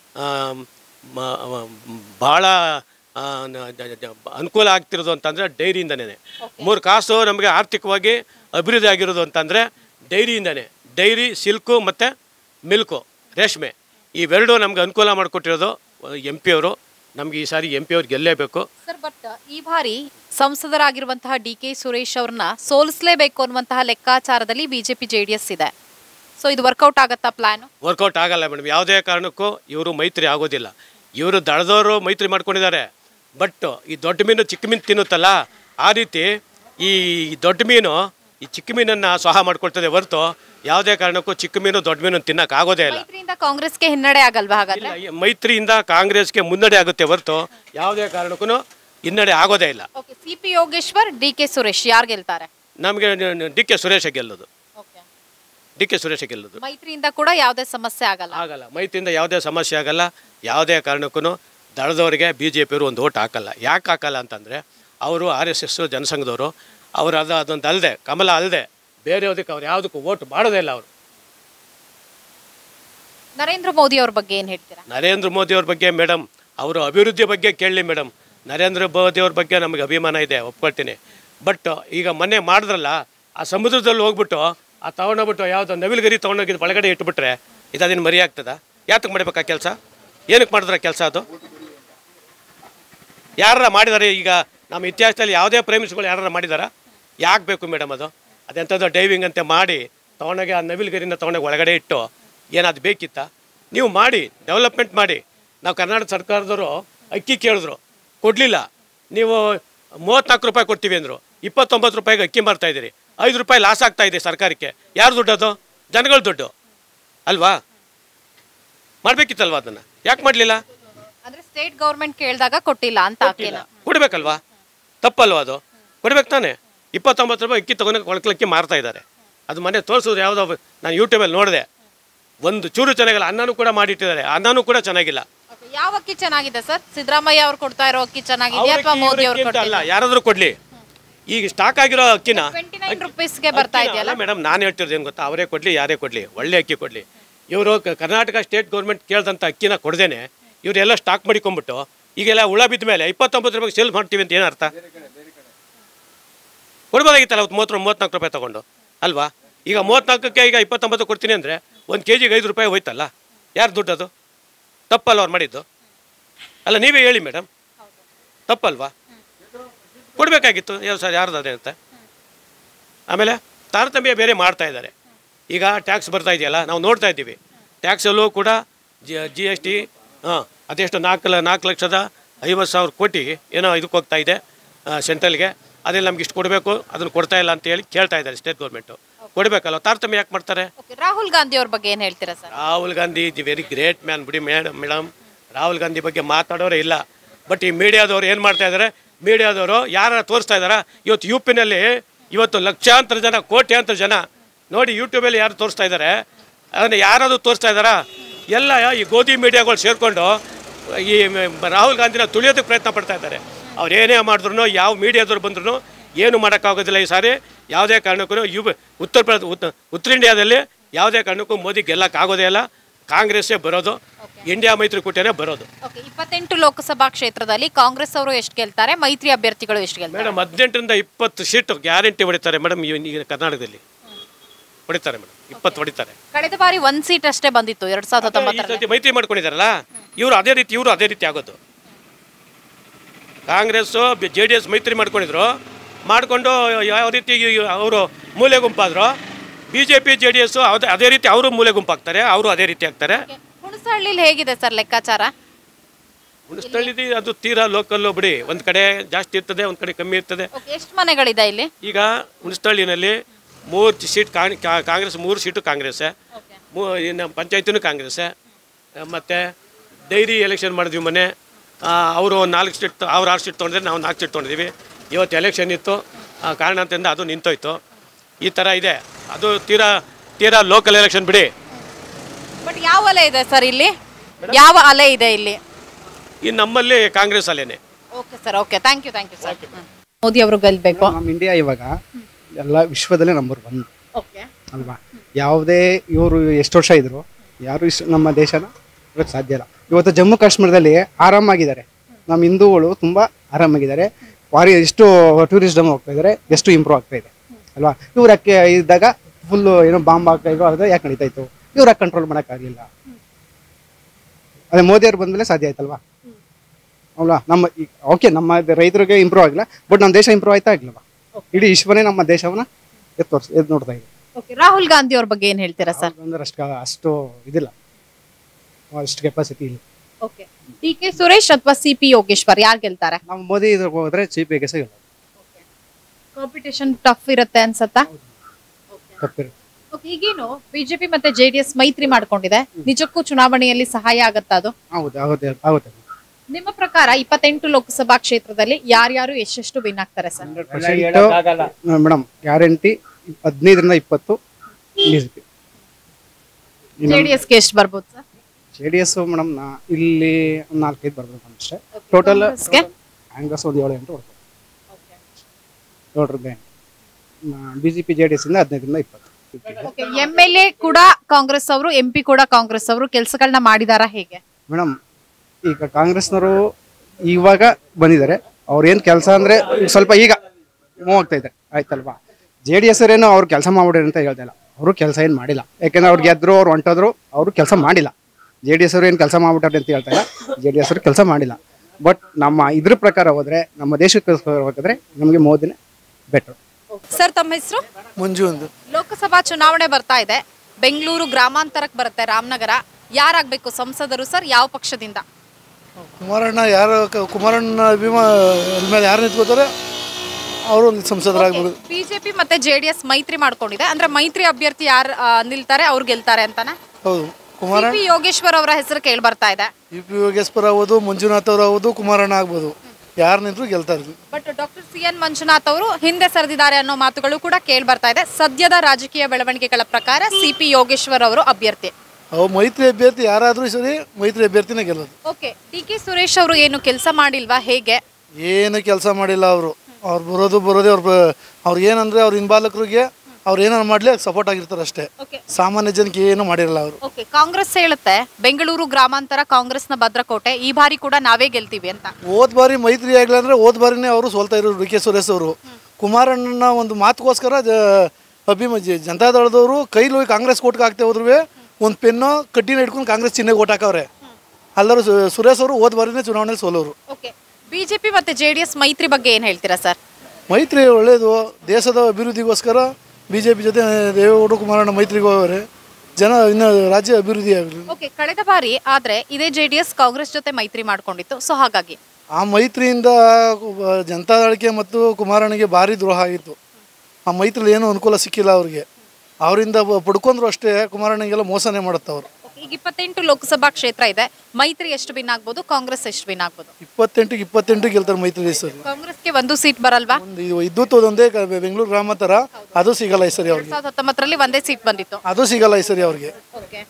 [SPEAKER 8] ಭಾಳ ಆ, ನ- ಜ- ಜ- ಅನುಕೂಲ ಆಗ್ತಿರೋದು ಅಂತಂದರೆ ಡೈರಿಯಿಂದನೇ ಮೂರು ಕಾಸು ನಮಗೆ ಆರ್ಥಿಕವಾಗಿ ಅಭಿವೃದ್ಧಿ ಆಗಿರೋದು ಅಂತಂದರೆ ಡೈರಿಯಿಂದನೇ ಡೈರಿ ಸಿಲ್ಕು ಮತ್ತು ಮಿಲ್ಕು ರೇಷ್ಮೆ ಇವೆರಡು ನಮ್ಗೆ ಅನುಕೂಲ ಮಾಡಿಕೊಟ್ಟಿರೋದು ಎಂ ಪಿ ಅವರು ನಮ್ಗೆ ಈ ಸಾರಿ ಎಂ ಪಿ ಅವ್ರು ಗೆಲ್ಲೇಬೇಕು
[SPEAKER 1] ಸರ್ ಬಟ್ ಈ ಬಾರಿ ಸಂಸದರಾಗಿರುವಂತಹ ಡಿ ಕೆ ಸುರೇಶ್ ಅವ್ರನ್ನ ಸೋಲಿಸಲೇಬೇಕು ಅನ್ನುವಂತಹ ಲೆಕ್ಕಾಚಾರದಲ್ಲಿ ಬಿಜೆಪಿ ಜೆಡಿಎಸ್ ಇದೆ ಸೊ ಇದು ವರ್ಕೌಟ್ ಆಗತ್ತಾ ಪ್ಲಾನ್
[SPEAKER 8] ವರ್ಕೌಟ್ ಆಗಲ್ಲ ಮೇಡಮ್ ಯಾವುದೇ ಕಾರಣಕ್ಕೂ ಇವರು ಮೈತ್ರಿ ಆಗೋದಿಲ್ಲ ಇವರು ದಳದವರು ಮೈತ್ರಿ ಮಾಡ್ಕೊಂಡಿದ್ದಾರೆ ಬಟ್ ಈ ದೊಡ್ಡ ಮೀನು ಚಿಕ್ಕ ಮೀನು ತಿನ್ನುತ್ತಲ್ಲ ಆ ರೀತಿ ಈ ದೊಡ್ಡ ಮೀನು ಈ ಚಿಕ್ಕ ಮೀನನ್ನು ಸಹ ಮಾಡ್ಕೊಳ್ತದೆ ಹೊರತು ಯಾವುದೇ ಕಾರಣಕ್ಕೂ ಚಿಕ್ಕ ಮೀನು ದೊಡ್ಡ ಮೀನು ತಿನ್ನಕ್ಕೆ ಆಗೋದೇ ಇಲ್ಲ
[SPEAKER 1] ಮೈತ್ರಿಯಿಂದ ಕಾಂಗ್ರೆಸ್ಗೆ ಹಿನ್ನಡೆ ಆಗಲ್ವಾ ಹಾಗಾದ್ರೆ
[SPEAKER 8] ಇಲ್ಲ ಈ ಮೈತ್ರಿಯಿಂದ ಕಾಂಗ್ರೆಸ್ಗೆ ಮುನ್ನಡೆ ಆಗುತ್ತೆ ಹೊರತು ಯಾವುದೇ ಕಾರಣಕ್ಕೂ ಹಿನ್ನಡೆ ಆಗೋದೇ ಇಲ್ಲ
[SPEAKER 1] okay C P Yogeshwar D K Suresh ಯಾರು ಗೆಲ್ತಾರೆ
[SPEAKER 8] ನಮಗೆ ಡಿ ಕೆ ಸುರೇಶ ಗೆಲ್ಲೋದು
[SPEAKER 1] ಓಕೆ
[SPEAKER 8] ಡಿ ಕೆ ಸುರೇಶ ಗೆಲ್ಲೋದು
[SPEAKER 1] ಮೈತ್ರಿಯಿಂದ ಕೂಡ ಯಾವುದೇ ಸಮಸ್ಯೆ ಆಗಲ್ಲ
[SPEAKER 8] ಆಗಲ್ಲ ಮೈತ್ರಿಯಿಂದ ಯಾವುದೇ ಸಮಸ್ಯೆ ಆಗಲ್ಲ ಯಾವುದೇ ಕಾರಣಕ್ಕೂ ದಳದವರಿಗೆ ಬಿ ಜೆ ಪಿಯವರು ಒಂದು ಓಟ್ ಹಾಕಲ್ಲ ಯಾಕೆ ಹಾಕಲ್ಲ ಅಂತಂದರೆ ಅವರು ಆರ್ ಎಸ್ ಎಸ್ ಜನಸಂಘದವರು ಅವರು ಅದು ಅದೊಂದು ಅಲ್ಲದೆ ಕಮಲ ಅಲ್ಲದೆ ಬೇರೆಯವ್ರಿಗೆ ಅವ್ರು ಯಾವುದಕ್ಕೂ ಓಟ್ ಮಾಡೋದೇ ಇಲ್ಲ ಅವರು
[SPEAKER 1] ನರೇಂದ್ರ ಮೋದಿ ಅವ್ರ ಬಗ್ಗೆ ಏನ್ ಹೇಳ್ತೀರಾ
[SPEAKER 8] ನರೇಂದ್ರ ಮೋದಿ ಅವ್ರ ಬಗ್ಗೆ ಮೇಡಮ್ ಅವರು ಅಭಿವೃದ್ಧಿ ಬಗ್ಗೆ ಕೇಳಲಿ ಮೇಡಮ್ ನರೇಂದ್ರ ಮೋದಿ ಅವ್ರ ಬಗ್ಗೆ ನಮಗೆ ಅಭಿಮಾನ ಇದೆ ಒಪ್ಕೊಳ್ತೀನಿ ಬಟ್ ಈಗ ಮೊನ್ನೆ ಮಾಡಿದ್ರಲ್ಲ ಆ ಸಮುದ್ರದಲ್ಲಿ ಹೋಗ್ಬಿಟ್ಟು ಆ ತಗೊಂಡೋಗ್ಬಿಟ್ಟು ಯಾವುದೋ ನವಿಲುಗರಿ ತೊಗೊಂಡೋಗಿದ್ದು ಒಳಗಡೆ ಇಟ್ಬಿಟ್ರೆ ಇದು ಅದನ್ನು ಮರಿ ಆಗ್ತದ ಯಾತಕ್ಕೆ ಮಾಡ್ಬೇಕಾ ಕೆಲಸ ಏನಕ್ಕೆ ಮಾಡಿದ್ರ ಕೆಲಸ ಅದು ಯಾರ ಮಾಡಿದ್ದಾರೆ ಈಗ ನಮ್ಮ ಇತಿಹಾಸದಲ್ಲಿ ಯಾವುದೇ ಪ್ರೇಮಿಸ್ಗಳು ಯಾರು ಮಾಡಿದಾರ ಯಾಕೆ ಬೇಕು ಮೇಡಮ್ ಅದು ಅದೆಂಥದ್ದು ಡೈವಿಂಗ್ ಅಂತ ಮಾಡಿ ತೊಗೊಂಡೋಗಿ ಆ ನವಿಲುಗರಿನ ತೊಗೊಂಡೋಗಿ ಒಳಗಡೆ ಇಟ್ಟು ಏನಾದ್ರು ಬೇಕಿತ್ತಾ ನೀವು ಮಾಡಿ ಡೆವಲಪ್ಮೆಂಟ್ ಮಾಡಿ ನಾವು ಕರ್ನಾಟಕ ಸರ್ಕಾರದವರು ಅಕ್ಕಿ ಕೇಳಿದ್ರು ಕೊಡಲಿಲ್ಲ ನೀವು ಮೂವತ್ತ್ನಾಲ್ಕು ರೂಪಾಯಿ ಕೊಡ್ತೀವಿ ಅಂದರು ಇಪ್ಪತ್ತೊಂಬತ್ತು ರೂಪಾಯಿಗೆ ಅಕ್ಕಿ ಮಾರ್ತಾ ಇದ್ದೀರಿ ಐದು ರೂಪಾಯಿ ಲಾಸ್ ಆಗ್ತಾ ಇದೆ ಸರ್ಕಾರಕ್ಕೆ ಯಾರು ದುಡ್ಡು ಅದು ಜನಗಳ ದುಡ್ಡು ಅಲ್ವಾ ಮಾಡಬೇಕಿತ್ತಲ್ವಾ ಅದನ್ನು ಯಾಕೆ ಮಾಡಲಿಲ್ಲ
[SPEAKER 1] ಅಂದ್ರೆ ಸ್ಟೇಟ್ ಗೌರ್ಮೆಂಟ್ ಕೇಳಿದಾಗ ಕೊಟ್ಟಿಲ್ಲ ಅಂತ ಅಕ್ಕಿನ
[SPEAKER 8] ಕೊಡ್ಬೇಕಲ್ವಾ ತಪ್ಪಲ್ವಾ ಅದು ಕೊಡ್ಬೇಕು ತಾನೆ ಇಪ್ಪತ್ತೊಂಬತ್ತು ರೂಪಾಯಿ ಅಕ್ಕಿ ತೊಗೊಂಡು ಕೊಳಕಲಕ್ಕಿ ಮಾರ್ತಾ ಇದ್ದಾರೆ ಅದು ಮನೆ ತೋರಿಸಿದ್ರು ಯಾವುದೋ ಒಬ್ಬ- ನಾನು ಯೂಟ್ಯೂಬಲ್ಲಿ ನೋಡಿದೆ ಒಂದು ಚೂರು ಚೆನ್ನಾಗಿಲ್ಲ ಅನ್ನನೂ ಕೂಡ ಮಾಡಿಟ್ಟಿದ್ದಾರೆ ಅನ್ನನೂ ಕೂಡ ಚೆನ್ನಾಗಿಲ್ಲ
[SPEAKER 1] Okay, ಯಾವ ಅಕ್ಕಿ ಚೆನ್ನಾಗಿದೆ ಸರ್ ಸಿದ್ದರಾಮಯ್ಯ ಅವ್ರು ಕೊಡ್ತಾ ಇರೋ ಅಕ್ಕಿ ಚೆನ್ನಾಗಿದೆಯಾ ಅಥವಾ
[SPEAKER 8] ಅವ್ರ
[SPEAKER 1] ಮೋದಿ
[SPEAKER 8] ಅಕ್ಕಿ
[SPEAKER 1] ಅವ್ರು
[SPEAKER 8] ಅಂತ ಅಲ್ಲ
[SPEAKER 1] ಕೊಡ್ತಾ
[SPEAKER 8] ಯಾರಾದರೂ ಕೊಡ್ಲಿ ಈಗ ಸ್ಟಾಕ್ ಆಗಿರೋ ಅಕ್ಕಿನ
[SPEAKER 1] ಟ್ವೆಂಟಿ ನೈನ್ ರುಪೀಸ್ಗೆ ಬರ್ತಾ ಇದೆಯಲ್ಲ
[SPEAKER 8] ಮೇಡಮ್ ನಾನು ಹೇಳ್ತಿರೋದು ಏನು ಗೊತ್ತಾ ಅವರೇ ಕೊಡ್ಲಿ ಯಾರೇ ಕೊಡ್ಲಿ ಒಳ್ಳೆ ಅಕ್ಕಿ ಕೊಡ್ಲಿ ಇವರು ಕರ್ನಾಟಕ ಸ್ಟೇಟ್ ಗೌರ್ಮೆಂಟ್ ಕೇಳ್ದಂಥ ಅಕ್ಕಿನ ಕೊಡ್ದೇನೆ ಇವರೆಲ್ಲ ಸ್ಟಾಕ್ ಮಾಡಿಕೊಂಡ್ಬಿಟ್ಟು ಈಗೆಲ್ಲ ಹುಳ ಬಿದ್ದ ಮೇಲೆ ಇಪ್ಪತ್ತೊಂಬತ್ತು ರೂಪಾಯಿ ಸೇಲ್ ಮಾಡ್ತೀವಿ ಅಂತ ಏನರ್ಥ ಕೊಡ್ಬೋದಾಗಿತ್ತಲ್ಲ ಅವತ್ತು ಮೂವತ್ತು ಮೂವತ್ತ್ನಾಲ್ಕು ರೂಪಾಯಿ ತೊಗೊಂಡು ಅಲ್ವಾ ಈಗ ಮೂವತ್ತ್ನಾಲ್ಕಕ್ಕೆ ಈಗ ಇಪ್ಪತ್ತೊಂಬತ್ತು ಕೊಡ್ತೀನಿ ಅಂದರೆ ಒಂದು ಕೆ ಜಿಗೆ ಐದು ರೂಪಾಯಿ ಹೋಯ್ತಲ್ಲ ಯಾರು ದುಡ್ಡು ಅದು ತಪ್ಪಲ್ಲ ಅವ್ರು ಮಾಡಿದ್ದು ಅಲ್ಲ ನೀವೇ ಹೇಳಿ ಮೇಡಮ್ ತಪ್ಪಲ್ವಾ ಕೊಡಬೇಕಾಗಿತ್ತು ಯಾವ ಸರ್ ಯಾರ್ದು ಅದೇ ಅಂತ ಆಮೇಲೆ ತಾರತಮ್ಯ ಬೇರೆ ಮಾಡ್ತಾ ಇದ್ದಾರೆ ಈಗ ಟ್ಯಾಕ್ಸ್ ಬರ್ತಾ ಇದೆಯಲ್ಲ ನಾವು ನೋಡ್ತಾ ಇದ್ದೀವಿ ಟ್ಯಾಕ್ಸಲ್ಲೂ ಕೂಡ ಜಿ ಜಿ ಎಸ್ ಟಿ ಹಾಂ ಅದೆಷ್ಟು ನಾಲ್ಕು ಲ ನಾಲ್ಕು ಲಕ್ಷದ ಐವತ್ತು ಸಾವಿರ ಕೋಟಿ ಏನೋ ಇದಕ್ಕೆ ಹೋಗ್ತಾ ಇದೆ ಸೆಂಟ್ರಲ್ಗೆ ಅದ್ರಲ್ಲಿ ನಮ್ಗೆ ಇಷ್ಟು ಕೊಡಬೇಕು ಅದನ್ನು ಕೊಡ್ತಾ ಇಲ್ಲ ಅಂತ ಹೇಳಿ ಕೇಳ್ತಾ ಇದ್ದಾರೆ ಸ್ಟೇಟ್ ಗೌರ್ಮೆಂಟು ಕೊಡಬೇಕಲ್ಲ ತಾರತಮ್ಯ ಯಾಕೆ ಮಾಡ್ತಾರೆ
[SPEAKER 1] Okay, ರಾಹುಲ್ ಗಾಂಧಿ ಅವ್ರ ಬಗ್ಗೆ ಏನ್ ಹೇಳ್ತೀರಾ sir
[SPEAKER 8] Rahul Gandhi the very great man ಬಿಡಿ ಮೇಡಮ್ ಮೇಡಮ್ ರಾಹುಲ್ ಗಾಂಧಿ ಬಗ್ಗೆ ಮಾತಾಡೋರೇ ಇಲ್ಲ ಬಟ್ ಈ ಮೀಡಿಯಾದವರು ಏನು ಮಾಡ್ತಾ ಇದ್ದಾರೆ ಮೀಡಿಯಾದವರು ಯಾರ ತೋರಿಸ್ತಾ ಇದ್ದಾರಾ ಇವತ್ತು ಯು ಪಿನಲ್ಲಿ ಇವತ್ತು ಲಕ್ಷಾಂತರ ಜನ ಕೋಟ್ಯಾಂತರ ಜನ ನೋಡಿ ಯೂಟ್ಯೂಬಲ್ಲಿ ಯಾರು ತೋರಿಸ್ತಾ ಇದ್ದಾರೆ ಅದನ್ನು ಯಾರಾದರೂ ತೋರಿಸ್ತಾ ಇದ್ದಾರಾ ಎಲ್ಲ ಈ ಗೋಧಿ ಮೀಡಿಯಾಗಳು ಸೇರಿಕೊಂಡು ಈ ಮ- ರಾಹುಲ್ ಗಾಂಧಿನ ತುಳಿಯೋದಕ್ಕೆ ಪ್ರಯತ್ನ ಪಡ್ತಾ ಇದ್ದಾರೆ ಅವ್ರು ಏನೇ ಮಾಡಿದ್ರು ಯಾವ ಮೀಡಿಯಾದವ್ರು ಬಂದ್ರು ಏನು ಮಾಡೋಕ್ಕಾಗೋದಿಲ್ಲ ಈ ಸಾರಿ ಯಾವುದೇ ಕಾರಣಕ್ಕೂ ಯು ಉತ್ತರ ಪ್ರದೇಶ ಉತ್ತ- ಉತ್ತರ ಇಂಡಿಯಾದಲ್ಲಿ ಯಾವುದೇ ಕಾರಣಕ್ಕೂ ಮೋದಿ ಗೆಲ್ಲಕ್ಕಾಗೋದೇ ಇಲ್ಲ ಕಾಂಗ್ರೆಸ್ಸೇ ಬರೋದು ಇಂಡಿಯಾ ಮೈತ್ರಿಕೂಟನೇ ಬರೋದು
[SPEAKER 1] ಓಕೆ ಇಪ್ಪತ್ತೆಂಟು ಲೋಕಸಭಾ ಕ್ಷೇತ್ರದಲ್ಲಿ ಕಾಂಗ್ರೆಸ್ ಅವರು ಎಷ್ಟು ಗೆಲ್ತಾರೆ ಮೈತ್ರಿ ಅಭ್ಯರ್ಥಿಗಳು ಎಷ್ಟು ಗೆಲ್ತಾರೆ
[SPEAKER 8] ಮೇಡಮ್ ಹದಿನೆಂಟರಿಂದ ಇಪ್ಪತ್ತು ಸೀಟು ಗ್ಯಾರಂಟಿ ಹೊಡಿತಾರೆ ಮೇಡಮ್ ಈಗ ಕರ್ನಾಟಕದಲ್ಲಿ ಹೊಡಿತಾರೆ ಮೇಡಮ್ ಇಪ್ಪತ್ತು ಹೊಡಿತಾರೆ
[SPEAKER 1] ಕಳೆದ ಬಾರಿ ಒಂದ್ ಸೀಟ್ ಅಷ್ಟೇ ಬಂದಿತ್ತು ಎರಡ್ ಸಾವಿರದ
[SPEAKER 8] ಈ
[SPEAKER 1] ಹತ್ತೊಂಬತ್ತರಲ್ಲಿ
[SPEAKER 8] ಸತಿ ಮೈತ್ರಿ ಮಾಡ್ಕೊಂಡಿದ್ದಾರಲ್ಲ ಇವರು ಅದೇ ರೀತಿ ಇವರು ಅದೇ ರೀತಿ ಆಗೋದು ಕಾಂಗ್ರೆಸ್ಸು ಜೆ ಡಿ ಎಸ್ ಮೈತ್ರಿ ಮಾಡ್ಕೊಂಡಿದ್ರು ಮಾಡಿಕೊಂಡು ಯಾವ ರೀತಿ ಅವರು ಮೂಲೆ ಗುಂಪಾದ್ರು B J P J D S ಅದೇ ಅದೇ ರೀತಿ ಅವರು ಮೂಲೆ ಗುಂಪಾಗ್ತಾರೆ ಅವರು ಅದೇ ರೀತಿ ಆಗ್ತಾರೆ
[SPEAKER 1] ಹುಣಸಹಳ್ಳಿಲಿ ಹೇಗಿದೆ ಸರ್ ಲೆಕ್ಕಾಚಾರ
[SPEAKER 8] ಹುಣಸ್ತಳ್ಳಿದಿ ಅದು ತೀರಾ ಲೋಕಲ್ಲು ಬಿಡಿ ಒಂದು ಕಡೆ ಜಾಸ್ತಿ ಇರ್ತದೆ ಒಂದು ಕಡೆ ಕಮ್ಮಿ ಇರ್ತದೆ
[SPEAKER 1] ಓಕೆ ಎಷ್ಟು ಮನೆಗಳಿದೆ ಇಲ್ಲಿ
[SPEAKER 8] ಈಗ ಹುಣಸ್ತಳ್ಳಿನಲ್ಲಿ ಮೂರು ಸೀಟ್ ಕಾಂಗ್- ಕಾ- ಕಾಂಗ್ರೆಸ್ ಮೂರು ಸೀಟು ಕಾಂಗ್ರೆಸ್ಸೇ ಮೂ ಇನ್ನು ಪಂಚಾಯತಿನೂ ಕಾಂಗ್ರೆಸ್ಸೇ ಮತ್ತು ಡೈರಿ ಎಲೆಕ್ಷನ್ ಮಾಡಿದ್ವಿ ಮೊನ್ನೆ ಅವರು ನಾಲ್ಕು ಸೀಟ್ ಅವ್ರು ಆರು ಸೀಟ್ ತೊಗೊಂಡ್ರೆ ನಾವು ನಾಲ್ಕು ಸೀಟ್ ತೊಗೊಂಡಿದ್ದೀವಿ ಇವತ್ತು ಎಲೆಕ್ಷನ್ ಇತ್ತು ಆ ಕಾರಣದಿಂದ ಅದು ನಿಂತೋಯ್ತು ಈ ಥರ ಇದೆ ಅದು ತೀರಾ ತೀರಾ ಲೋಕಲ್ ಎಲೆಕ್ಷನ್ ಬಿಡಿ
[SPEAKER 1] ಬಟ್ ಯಾವ ಅಲೆ ಇದೆ ಸರ್ ಇಲ್ಲಿ ಯಾವ ಅಲೆ ಇದೆ ಇಲ್ಲಿ
[SPEAKER 8] ಈ ನಮ್ಮಲ್ಲಿ ಕಾಂಗ್ರೆಸ್ ಅಲ್ಲೇನೆ
[SPEAKER 1] okay sir okay thank you thank you sir Modi ಅವರು ಗೆಲ್ಬೇಕು
[SPEAKER 9] ನಮ್ಮ ಇಂಡಿಯಾ ಇವಾಗ ಎಲ್ಲ ವಿಶ್ವದಲ್ಲೇ ನಂಬರ್ ಒನ್
[SPEAKER 1] ಓಕೆ
[SPEAKER 9] ಅಲ್ವಾ ಯಾವುದೇ ಇವರು ಎಷ್ಟು ವರ್ಷ ಇದ್ರು ಯಾರು ಇಷ್ಟು ನಮ್ಮ ದೇಶನ ಇರೋಕ್ಕೆ ಸಾಧ್ಯ ಇಲ್ಲ ಇವತ್ತು ಜಮ್ಮು ಕಾಶ್ಮೀರದಲ್ಲಿ ಆರಾಮಾಗಿದ್ದಾರೆ ನಮ್ಮ ಹಿಂದೂಗಳು ತುಂಬ ಆರಾಮಾಗಿದ್ದಾರೆ ವಾರಿ ಎಷ್ಟು ಟೂರಿಸ್ಟಮ್ ಹೋಗ್ತಾ ಇದ್ದಾರೆ ಎಷ್ಟು ಇಂಪ್ರೂವ್ ಆಗ್ತಾ ಇದೆ ಅಲ್ವಾ ಇವ್ರು ಯಾಕೆ ಇದ್ದಾಗ ಫುಲ್ಲು ಏನೋ ಬಾಂಬ್ ಆಗ್ತಾ ಇದ್ರು ಅದು ಯಾಕೆ ನಡೀತಾ ಇತ್ತು ಇವ್ರು ಯಾಕೆ ಕಂಟ್ರೋಲ್ ಮಾಡೋಕ್ಕಾಗಲಿಲ್ಲ ಅದೇ ಮೋದಿಯವ್ರು ಬಂದಮೇಲೆ ಸಾಧ್ಯ ಆಯ್ತಲ್ವಾ ಅಲ್ವಾ ನಮ್ಮ ಓಕೆ ನಮ್ಮ ರೈತರಿಗೆ ಇಂಪ್ರೂವ್ ಆಗಿಲ್ಲ ಬಟ್ ನಮ್ಮ ದೇಶ ಇಂಪ್ರೂವ್ ಆಯ್ತಾ ಆಗಿಲ್ವಾ ಇಡೀ ವಿಶ್ವನೇ ನಮ್ಮ ದೇಶವನ್ನ ಎತ್ತು ತೋರ್ಸ್ ಎದ್ದು ನೋಡ್ತಾ ಇದೆ
[SPEAKER 1] ಓಕೆ ರಾಹುಲ್ ಗಾಂಧಿ ಅವ್ರ ಬಗ್ಗೆ ಏನ್ ಹೇಳ್ತೀರಾ ಸರ್
[SPEAKER 9] ಅಂದ್ರೆ ಅಷ್ಟು ಅಷ್ಟು ಇದಿಲ್ಲ ಅಷ್ಟು ಕೆಪಾಸಿಟಿ ಇಲ್ಲ
[SPEAKER 1] ಓಕೆ ಡಿ ಕೆ ಸುರೇಶ್ ಅಥವಾ ಸಿ ಪಿ ಯೋಗೇಶ್ವರ್ ಯಾರು ಗೆಲ್ತಾರೆ
[SPEAKER 9] ನಾವು ಮೋದಿ ಇದ್ರಿಗೆ ಹೋದ್ರೆ ಚೀಪ್ ಬೇಗ ಸಿಗಲ್ಲ
[SPEAKER 1] ಕಾಂಪಿಟೇಷನ್ ಟಫ್ ಇರುತ್ತೆ ಅನ್ಸತ್ತಾ
[SPEAKER 9] ತಪ್ಪಿರು
[SPEAKER 1] ಓಕೆ ಈಗೇನು ಬಿಜೆಪಿ ಮತ್ತೆ ಜೆಡಿಎಸ್ ಮೈತ್ರಿ ಮಾಡ್ಕೊಂಡಿದೆ ನಿಜಕ್ಕೂ ಚುನಾವಣೆಯಲ್ಲಿ ಸಹಾಯ ಆಗತ್ತಾ ಅದು
[SPEAKER 9] ಹೌದು ಆಗುತ್ತೆ ಆಗುತ್ತೆ
[SPEAKER 1] ನಿಮ್ಮ ಪ್ರಕಾರ ಇಪ್ಪತ್ತೆಂಟು ಲೋಕಸಭಾ ಕ್ಷೇತ್ರದಲ್ಲಿ ಯಾರ್ಯಾರು ಎಷ್ಟೆಷ್ಟು ವಿನ್ ಆಗ್ತಾರೆ ಸರ್
[SPEAKER 9] ಮೇಡಮ್ ಗ್ಯಾರಂಟಿ ಹದಿನೈದರಿಂದ ಇಪ್ಪತ್ತು ಬಿ ಜೆ ಪಿ
[SPEAKER 1] ಜೆಡಿಎಸ್ಗೆ ಎಷ್ಟು ಬರ್ಬೋದು sir
[SPEAKER 9] J D S madam ನಾ ಇಲ್ಲಿ ಒಂದು ನಾಲ್ಕೈದು ಬರ್ಬೇಕು ಅಷ್ಟೇ ಟೋಟಲ್
[SPEAKER 1] ಕಾಂಗ್ರೆಸ್ಗೆ?
[SPEAKER 9] ಕಾಂಗ್ರೆಸ್ ಒಂದು ಏಳು ಎಂಟು ಬರ್ಬೋದು ಏಳರಿಂದ B J P J D S ಇಂದ ಹದಿನೈದರಿಂದ ಇಪ್ಪತ್ತು
[SPEAKER 1] ಎಂ ಎಲ್ ಎ ಕೂಡ ಕಾಂಗ್ರೆಸ್ ಅವರು ಎಂ ಪಿ ಕೂಡ ಕಾಂಗ್ರೆಸ್ ಅವರು ಕೆಲಸಗಳನ್ನ ಮಾಡಿದಾರಾ ಹೇಗೆ
[SPEAKER 9] ಮೇಡಮ್ ಈಗ ಕಾಂಗ್ರೆಸ್ನವರು ಇವಾಗ ಬಂದಿದ್ದಾರೆ ಅವ್ರು ಏನು ಕೆಲಸ ಅಂದರೆ ಸ್ವಲ್ಪ ಈಗ ಮೂವ್ ಆಗ್ತಾ ಇದ್ದಾರೆ ಆಯ್ತಲ್ವಾ ಜೆ ಡಿ ಎಸ್ ಅವರೇನು ಅವ್ರು ಕೆಲಸ ಮಾಡ್ಬಿಡ್ರಿ ಅಂತ ಹೇಳ್ತಾ ಇಲ್ಲ ಅವರು ಕೆಲಸ ಏನು ಮಾಡಿಲ್ಲ ಯಾಕೆಂದ್ರೆ ಅವ್ರು ಗೆದ್ರು ಅವ್ರು ಹೊಂಟೋದ್ರು ಅವರು ಕೆಲಸ ಮಾಡಿಲ್ಲ ಜೆ ಡಿ ಎಸ್ ಅವರು ಏನು ಕೆಲಸ ಮಾಡ್ಬಿಟ್ಟಾರೆ ಅಂತ ಹೇಳ್ತಾ ಇಲ್ಲ ಜೆ ಡಿ ಎಸ್ ಅವರು ಕೆಲಸ ಮಾಡಿಲ್ಲ ಬಟ್ ನಮ್ಮ ಇದ್ರ ಪ್ರಕಾರ ಹೋದ್ರೆ ನಮ್ಮ ದೇಶಕ್ಕೋಸ್ಕರ ಹೋಗಿದ್ರೆ ನಮಗೆ ಮೋದಿನೇ ಬೆಟ್ರು
[SPEAKER 1] ಸರ್ ತಮ್ಮ ಹೆಸರು
[SPEAKER 4] ಮಂಜು ಒಂದು
[SPEAKER 1] ಲೋಕಸಭಾ ಚುನಾವಣೆ ಬರ್ತಾ ಇದೆ ಬೆಂಗಳೂರು ಗ್ರಾಮಾಂತರಕ್ಕೆ ಬರುತ್ತೆ ರಾಮನಗರ ಯಾರಾಗಬೇಕು ಸಂಸದರು ಸರ್ ಯಾವ ಪಕ್ಷದಿಂದ
[SPEAKER 4] ಕುಮಾರಣ್ಣ ಯಾರು ಕ- ಕುಮಾರಣ್ಣ ಅಭಿಮಾ ಮೇಲೆ ಯಾರು ನಿಂತ್ಕೋತಾರೆ ಅವರು ಸಂಸದರಾಗ್ಬೋದು
[SPEAKER 1] ಬಿಜೆಪಿ ಮತ್ತೆ ಜೆಡಿಎಸ್ ಮೈತ್ರಿ ಮಾಡ್ಕೊಂಡಿದೆ ಅಂದ್ರೆ ಮೈತ್ರಿ ಅಭ್ಯರ್ಥಿ ಯಾರು ನಿಲ್ತಾರೆ ಅವ್ರು ಗೆಲ್ತಾರೆ ಅಂತಾನೆ
[SPEAKER 4] ಹೌದು ಕುಮಾರ
[SPEAKER 1] ಪಿ ಯೋಗೇಶ್ವರ್ ಅವರ ಹೆಸರು ಕೇಳಿ ಬರ್ತಾ ಇದೆ
[SPEAKER 4] ಯು ಪಿ ಯೋಗೇಶ್ವರ ಆಗ್ಬೋದು ಮಂಜುನಾಥ್ ಅವ್ರು ಆಗ್ಬೋದು ಕುಮಾರಣ್ಣ ಆಗ್ಬೋದು ಯಾರು ನಿಂತರು ಗೆಲ್ತಾರೆ
[SPEAKER 1] but doctor C N Manjunath ಅವರು ಹಿಂದೆ ಸರಿದಿದ್ದಾರೆ ಅನ್ನೋ ಮಾತುಗಳು ಕೂಡ ಕೇಳಿ ಬರ್ತಾ ಇದೆ ಸದ್ಯದ ರಾಜಕೀಯ ಬೆಳವಣಿಗೆಗಳ ಪ್ರಕಾರ ಸಿ ಪಿ ಯೋಗೇಶ್ವರ್ ಅವರು ಅಭ್ಯರ್ಥಿ
[SPEAKER 4] ಅವು ಮೈತ್ರಿ ಅಭ್ಯರ್ಥಿ ಯಾರಾದರೂ ಸರಿ ಮೈತ್ರಿ ಅಭ್ಯರ್ಥಿನೇ ಗೆಲ್ಲೋದು
[SPEAKER 1] ಓಕೆ ಡಿ ಕೆ ಸುರೇಶ್ ಅವರು ಏನು ಕೆಲಸ ಮಾಡಿಲ್ವಾ ಹೇಗೆ
[SPEAKER 4] ಏನು ಕೆಲಸ ಮಾಡಿಲ್ಲ ಅವರು ಅವ್ರು ಬರೋದು ಬರೋದೇ ಅವ್ರು ಬ- ಅವ್ರು ಏನಂದರೆ ಅವ್ರ ಹಿಂಬಾಲಕರಿಗೆ ಅವ್ರು ಏನಾರು ಮಾಡಲಿ ಸಪೋರ್ಟ್ ಆಗಿರ್ತಾರೆ ಅಷ್ಟೇ
[SPEAKER 1] ಓಕೆ
[SPEAKER 4] ಸಾಮಾನ್ಯ ಜನಕ್ಕೆ ಏನು ಮಾಡಿರಲ್ಲ ಅವರು
[SPEAKER 1] ಓಕೆ ಕಾಂಗ್ರೆಸ್ ಹೇಳುತ್ತೆ ಬೆಂಗಳೂರು ಗ್ರಾಮಾಂತರ ಕಾಂಗ್ರೆಸ್ನ ಭದ್ರಕೋಟೆ ಈ ಬಾರಿ ಕೂಡ ನಾವೇ ಗೆಲ್ತೀವಿ ಅಂತ
[SPEAKER 4] ಹೋದ ಬಾರಿ ಮೈತ್ರಿ ಆಗಲಿ ಅಂದರೆ ಹೋದ ಬಾರಿನೇ ಅವರು ಸೋಲ್ತಾ ಇರೋರು ಡಿ ಕೆ ಸುರೇಶ್ ಅವರು ಕುಮಾರಣ್ಣನ ಒಂದು ಮಾತುಗೋಸ್ಕರ ಜ ಅಭಿಮ ಜ- ಜನತಾದಳದವರು ಕೈಲಿ ಹೋಗಿ ಕಾಂಗ್ರೆಸ್ ಕೋಟ್ಗೆ ಹಾಕ್ತೆ ಹೋದ್ರು ಒಂದು ಪೆನ್ನು ಕಡ್ಡಿನ ಹಿಡ್ಕೊಂಡು ಕಾಂಗ್ರೆಸ್ ಚಿಹ್ನೆಗೆ ಓಟ್ ಹಾಕವ್ರೆ ಎಲ್ಲರೂ ಸು- ಸುರೇಶ್ ಅವರು ಹೋದ ಬಾರಿನೇ ಚುನಾವಣೆಯಲ್ಲಿ ಸೋಲೋರು
[SPEAKER 1] ಓಕೆ ಬಿಜೆಪಿ ಮತ್ತೆ ಜೆಡಿಎಸ್ ಮೈತ್ರಿ ಬಗ್ಗೆ ಏನ್ ಹೇಳ್ತೀರಾ ಸರ್
[SPEAKER 4] ಮೈತ್ರಿ ಒಳ್ಳೆಯದು ದೇಶದ ಅಭಿವೃದ್ಧಿಗೋಸ್ಕರ ಬಿ ಜೆ ಪಿ ಜೊತೆ ದೇವೇಗೌಡ ಕುಮಾರಣ್ಣ ಮೈತ್ರಿಗೆ ಹೋಗವ್ರೆ ಜನ ಇನ್ನು ರಾಜ್ಯ ಅಭಿವೃದ್ಧಿ ಆಗಲಿ
[SPEAKER 1] ಓಕೆ ಕಳೆದ ಬಾರಿ ಆದ್ರೆ ಇದೇ ಜೆಡಿಎಸ್ ಕಾಂಗ್ರೆಸ್ ಜೊತೆ ಮೈತ್ರಿ ಮಾಡ್ಕೊಂಡಿತ್ತು ಸೊ ಹಾಗಾಗಿ
[SPEAKER 4] ಆ ಮೈತ್ರಿಯಿಂದ ಕು- ಜನತಾದಳಕ್ಕೆ ಮತ್ತು ಕುಮಾರಣ್ಣಗೆ ಭಾರಿ ದ್ರೋಹ ಆಗಿತ್ತು ಆ ಮೈತ್ರಿಲಿ ಏನೂ ಅನುಕೂಲ ಸಿಕ್ಕಿಲ್ಲ ಅವ್ರಿಗೆ ಅವರಿಂದ ಪಡ್ಕೊಂಡ್ರು ಅಷ್ಟೇ ಕುಮಾರಣ್ಣಗೆಲ್ಲ ಮೋಸನೇ ಮಾಡುತ್ತೆ ಅವರು
[SPEAKER 1] Okay, ಈಗ ಇಪ್ಪತ್ತೆಂಟು ಲೋಕಸಭಾ ಕ್ಷೇತ್ರ ಇದೆ ಮೈತ್ರಿ ಎಷ್ಟು ವಿನ್ ಆಗ್ಬೋದು ಕಾಂಗ್ರೆಸ್ ಎಷ್ಟು ವಿನ್ ಆಗ್ಬೋದು
[SPEAKER 4] ಇಪ್ಪತ್ತೆಂಟಿಗೆ ಇಪ್ಪತ್ತೆಂಟು ಗೆಲ್ತಾರೆ ಮೈತ್ರಿ ಸರ್
[SPEAKER 1] ಕಾಂಗ್ರೆಸ್ಗೆ ಒಂದು ಸೀಟ್ ಬರಲ್ವಾ
[SPEAKER 4] ಒಂದು ಇದು ಇದ್ದತ್ತೊಂದೇ ಬೆಂಗಳೂರು ಗ್ರಾಮಾಂತರ ಅದು ಸಿಗಲ್ಲ ಈ ಸರಿ
[SPEAKER 1] ಎರಡ್
[SPEAKER 4] ಅವ್ರಿಗೆ
[SPEAKER 1] ಸಾವಿರದ ಹತ್ತೊಂಬತ್ತರಲ್ಲಿ ಒಂದೇ ಸೀಟ್ ಬಂದಿತ್ತು
[SPEAKER 4] ಅದು ಸಿಗಲ್ಲ ಈ ಸರಿ ಅವ್ರಿಗೆ
[SPEAKER 1] ಓಕೆ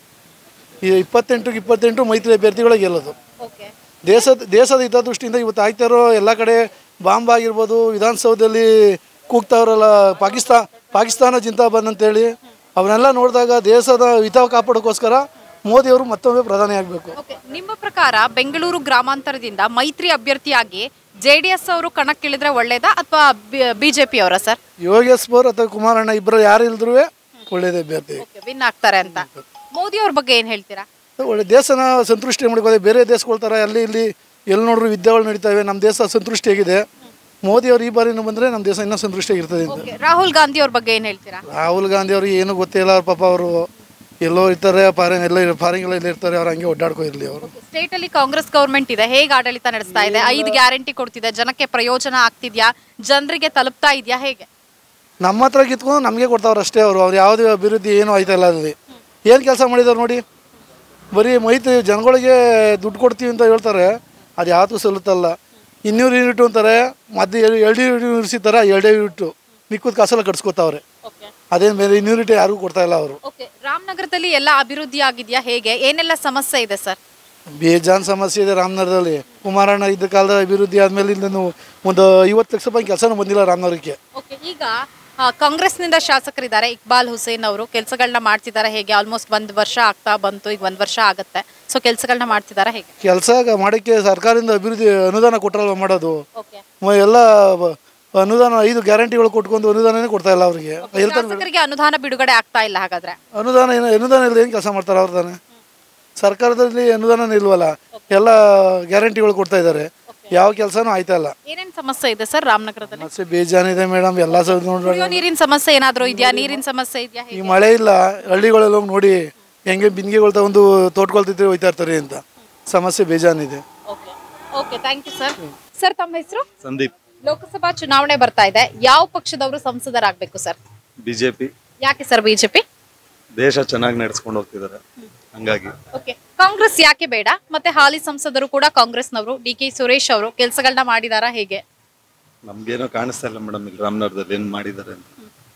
[SPEAKER 4] ಈ ಇಪ್ಪತ್ತೆಂಟಿಗೆ ಇಪ್ಪತ್ತೆಂಟು ಮೈತ್ರಿ ಅಭ್ಯರ್ಥಿಗಳೇ ಗೆಲ್ಲೋದು
[SPEAKER 1] ಓಕೆ
[SPEAKER 4] ದೇಶದ ದೇಶದ ಹಿತದೃಷ್ಟಿಯಿಂದ ಇವತ್ತು ಆಗ್ತಾ ಇರೋ ಎಲ್ಲ ಕಡೆ ಬಾಂಬ್ ಆಗಿರ್ಬೋದು ವಿಧಾನಸೌಧದಲ್ಲಿ ಕೂಗ್ತಾವ್ರಲ್ಲ ಪಾಕಿಸ್ತಾನ ಪಾಕಿಸ್ತಾನ ಜಿಂದಾಬಾದ್ ಅಂತೇಳಿ ಅವನ್ನೆಲ್ಲ ನೋಡಿದಾಗ ದೇಶದ ಹಿತ ಕಾಪಾಡೋಕ್ಕೋಸ್ಕರ ಮೋದಿಯವರು ಮತ್ತೊಮ್ಮೆ ಪ್ರಧಾನಿ ಆಗಬೇಕು
[SPEAKER 1] ಓಕೆ ನಿಮ್ಮ ಪ್ರಕಾರ ಬೆಂಗಳೂರು ಗ್ರಾಮಾಂತರದಿಂದ ಮೈತ್ರಿ ಅಭ್ಯರ್ಥಿಯಾಗಿ ಜೆಡಿಎಸ್ ಅವರು ಕಣಕ್ಕಿಳಿದ್ರೆ ಒಳ್ಳೇದಾ ಅಥವಾ ಬಿಜೆಪಿ ಅವರ ಸರ್
[SPEAKER 4] ಯೋಗೇಶ್ವರ್ ಅಥವಾ ಕುಮಾರಣ್ಣ ಇಬ್ಬರು ಯಾರು ಇಲ್ದ್ರೂ ಒಳ್ಳೇದೇ ಅಭ್ಯರ್ಥಿ
[SPEAKER 1] ಓಕೆ ವಿನ್ ಆಗ್ತಾರೆ ಅಂತ ಮೋದಿ ಅವ್ರ ಬಗ್ಗೆ ಏನ್ ಹೇಳ್ತೀರಾ
[SPEAKER 4] ಒಳ್ಳೆ ದೇಶನ ಸಂತೃಷ್ಟಿ ಮಾಡ್ಕೋದೆ ಬೇರೆ ದೇಶಗಳ ಥರ ಅಲ್ಲಿ ಇಲ್ಲಿ ಎಲ್ಲಿ ನೋಡ್ರು ವಿದ್ಯೆಗಳು ನಡೀತಾವೆ ನಮ್ಮ ದೇಶ ಸಂತೃಷ್ಟಿಯಾಗಿದೆ ಮೋದಿ ಅವರು ಈ ಬಾರಿನೂ ಬಂದರೆ ನಮ್ಮ ದೇಶ ಇನ್ನೂ ಸಂತೃಷ್ಟಿಯಾಗಿರ್ತದೆ ಅಂತ
[SPEAKER 1] ಓಕೆ ರಾಹುಲ್ ಗಾಂಧಿ ಅವ್ರ ಬಗ್ಗೆ ಏನ್ ಹೇಳ್ತೀರಾ
[SPEAKER 4] ರಾಹುಲ್ ಗಾಂಧಿ ಅವ್ರಿಗೆ ಏನು ಗೊತ್ತಿಲ್ಲ ಅವ್ರ ಪಾಪ ಅವರು ಎಲ್ಲೋ ಇರ್ತಾರೆ ಫಾರಿನ್ ಎಲ್ಲ ಫಾರಿನ್ ಎಲ್ಲ ಇರ್ತಾರೆ ಅವ್ರು ಹಂಗೆ ಒಡ್ಡಾಡ್ಕೊ ಇರಲಿ ಅವರು
[SPEAKER 1] ಸ್ಟೇಟ್ ಅಲ್ಲಿ ಕಾಂಗ್ರೆಸ್ ಗವರ್ಮೆಂಟ್ ಇದೆ ಹೇಗೆ ಆಡಳಿತ ನಡೆಸ್ತಾ ಇದೆ ಐದು ಗ್ಯಾರಂಟಿ ಕೊಡ್ತಿದೆ ಜನಕ್ಕೆ ಪ್ರಯೋಜನ ಆಗ್ತಿದ್ಯಾ ಜನರಿಗೆ ತಲುಪ್ತಾ ಇದೆಯಾ ಹೇಗೆ
[SPEAKER 4] ನಮ್ಮ ಹತ್ರ ಕಿತ್ಕೊಂಡು ನಮಗೆ ಕೊಡ್ತಾವ್ರು ಅಷ್ಟೇ ಅವರು ಅವ್ರು ಯಾವುದೇ ಅಭಿವೃದ್ಧಿ ಏನೂ ಆಯ್ತಾ ಇಲ್ಲ ಅಲ್ಲಿ ಏನು ಕೆಲಸ ಮಾಡಿದಾರೆ ನೋಡಿ ಬರೀ ಮೈತ್ರಿ ಜನಗಳಿಗೆ ದುಡ್ಡು ಕೊಡ್ತೀವಿ ಅಂತ ಹೇಳ್ತಾರೆ ಅದು ಯಾವತ್ತೂ ಸಲ್ಲುತ್ತಲ್ಲ ಇನ್ನೂರು ಯೂನಿಟ್ ಅಂತಾರೆ ಮತ್ತೆ ಎರಡು ಯೂನಿಟ್ ಇರ್ಸಿತಾರೆ ಎರಡೇ ಯೂನಿಟು ಮಿಕ್ಕದ ಕಾಸೆಲ್ಲ ಕಟ್ಸ್ಕೊತಾವ್ರೆ ಅದೇನು ಬೇರೆ ಇನ್ನೂರು ಯೂನಿಟ್ ಯಾರಿಗೂ ಕೊಡ್ತಾ ಇಲ್ಲ ಅವರು
[SPEAKER 1] ಓಕೆ ರಾಮನಗರದಲ್ಲಿ ಎಲ್ಲ ಅಭಿವೃದ್ಧಿ ಆಗಿದ್ಯಾ ಹೇಗೆ ಏನೆಲ್ಲ ಸಮಸ್ಯೆ ಇದೆ ಸರ್
[SPEAKER 4] ಬೇಜಾನ್ ಸಮಸ್ಯೆ ಇದೆ ರಾಮನಗರದಲ್ಲಿ ಕುಮಾರಣ್ಣ ಇದ್ದ ಕಾಲದ ಅಭಿವೃದ್ಧಿ ಆದಮೇಲೆ ಇಲ್ಲಿಂದ ಒಂದು ಐವತ್ತು ಲಕ್ಷ ರೂಪಾಯಿ ಕೆಲಸನೂ ಬಂದಿಲ್ಲ ರಾಮನಗರಕ್ಕೆ
[SPEAKER 1] ಓಕೆ ಈಗ ಆ, ಕಾಂಗ್ರೆಸ್ನಿಂದ ಶಾಸಕರಿದ್ದಾರೆ ಇಕ್ಬಾಲ್ ಹುಸೇನ್ ಅವರು ಕೆಲಸಗಳನ್ನ ಮಾಡ್ತಿದ್ದಾರೆ ಹೇಗೆ ಆಲ್ಮೋಸ್ಟ್ ಒಂದು ವರ್ಷ ಆಗ್ತಾ ಬಂತು ಈಗ ಒಂದು ವರ್ಷ ಆಗುತ್ತೆ ಸೊ ಕೆಲಸಗಳನ್ನ ಮಾಡ್ತಿದ್ದಾರೆ ಹೇಗೆ
[SPEAKER 4] ಕೆಲಸ ಮಾಡೋಕ್ಕೆ ಸರ್ಕಾರದಿಂದ ಅಭಿವೃದ್ಧಿ ಅನುದಾನ ಕೊಟ್ಟರಲ್ವ ಮಾಡೋದು
[SPEAKER 1] ಓಕೆ
[SPEAKER 4] ಮ- ಎಲ್ಲ ಬ- ಅನುದಾನ ಐದು ಗ್ಯಾರಂಟಿಗಳು ಕೊಟ್ಕೊಂಡು ಅನುದಾನನೇ ಕೊಡ್ತಾ ಇಲ್ಲ ಅವ್ರಿಗೆ ಎಲ್ಲಿ ತನಕ
[SPEAKER 1] ಶಾಸಕರಿಗೆ ಅನುದಾನ ಬಿಡುಗಡೆ ಆಗ್ತಾ ಇಲ್ಲ ಹಾಗಾದ್ರೆ
[SPEAKER 4] ಅನುದಾನ ಏನು ಅನುದಾನ ಇಲ್ಲದೆ ಏನು ಕೆಲಸ ಮಾಡ್ತಾರೆ ಅವ್ರು ತಾನೆ ಸರ್ಕಾರದಲ್ಲಿ ಅನುದಾನ ಇಲ್ವಲ್ಲ ಎಲ್ಲ ಗ್ಯಾರಂಟಿಗಳು ಕೊಡ್ತಾ ಇದ್ದಾರೆ ಯಾವ ಕೆಲಸನೂ ಆಯ್ತಾ ಇಲ್ಲ
[SPEAKER 1] ಏನೇನ್ ಸಮಸ್ಯೆ ಇದೆ ಸರ್ ರಾಮನಗರದಲ್ಲಿ
[SPEAKER 4] ಸಮಸ್ಯೆ ಬೇಜಾನಿದೆ ಮೇಡಮ್ ಎಲ್ಲ ಸಹ ನೋಡ್ರಿ
[SPEAKER 1] ಕುಡಿಯೋ ನೀರಿನ ಸಮಸ್ಯೆ ಏನಾದ್ರೂ ಇದೆಯಾ ನೀರಿನ ಸಮಸ್ಯೆ ಇದೆಯಾ
[SPEAKER 4] ಈ ಮಳೆ ಇಲ್ಲ ಹಳ್ಳಿಗಳೆಲ್ಲ ಹೋಗಿ ನೋಡಿ ಹೆಂಗೆ ಬಿಂದಿಗೆಗಳು ತಗೊಂಡು ತೋಟ್ಕೊಳ್ತಿದ್ರೆ ಹೋಯ್ತಾ ಇರ್ತಾರೆ ಅಂತ ಸಮಸ್ಯೆ ಬೇಜಾನಿದೆ
[SPEAKER 1] okay okay thank you sir sir ತಮ್ಮ ಹೆಸರು
[SPEAKER 10] ಸಂದೀಪ್
[SPEAKER 1] ಲೋಕಸಭಾ ಚುನಾವಣೆ ಬರ್ತಾ ಇದೆ ಯಾವ ಪಕ್ಷದವರು ಸಂಸದರಾಗಬೇಕು ಸರ್
[SPEAKER 10] ಬಿಜೆಪಿ
[SPEAKER 1] ಯಾಕೆ ಸರ್ ಬಿಜೆಪಿ
[SPEAKER 10] ದೇಶ ಚೆನ್ನಾಗಿ ನಡೆಸ್ಕೊಂಡು ಹೋಗ್ತಿದ್ದಾರೆ ಹಂಗಾಗಿ
[SPEAKER 1] ಓಕೆ ಕಾಂಗ್ರೆಸ್ ಯಾಕೆ ಬೇಡ ಮತ್ತೆ ಹಾಲಿ ಸಂಸದರು ಕೂಡ ಕಾಂಗ್ರೆಸ್ನವರು ಡಿ ಕೆ ಸುರೇಶ್ ಅವರು ಕೆಲಸಗಳನ್ನ ಮಾಡಿದಾರಾ ಹೇಗೆ
[SPEAKER 10] ನಮ್ಗೇನೋ ಕಾಣಿಸ್ತಾ ಇಲ್ಲ ಮೇಡಮ್ ಇಲ್ಲಿ ರಾಮನಗರದಲ್ಲಿ ಏನ್ ಮಾಡಿದ್ದಾರೆ ಅಂತ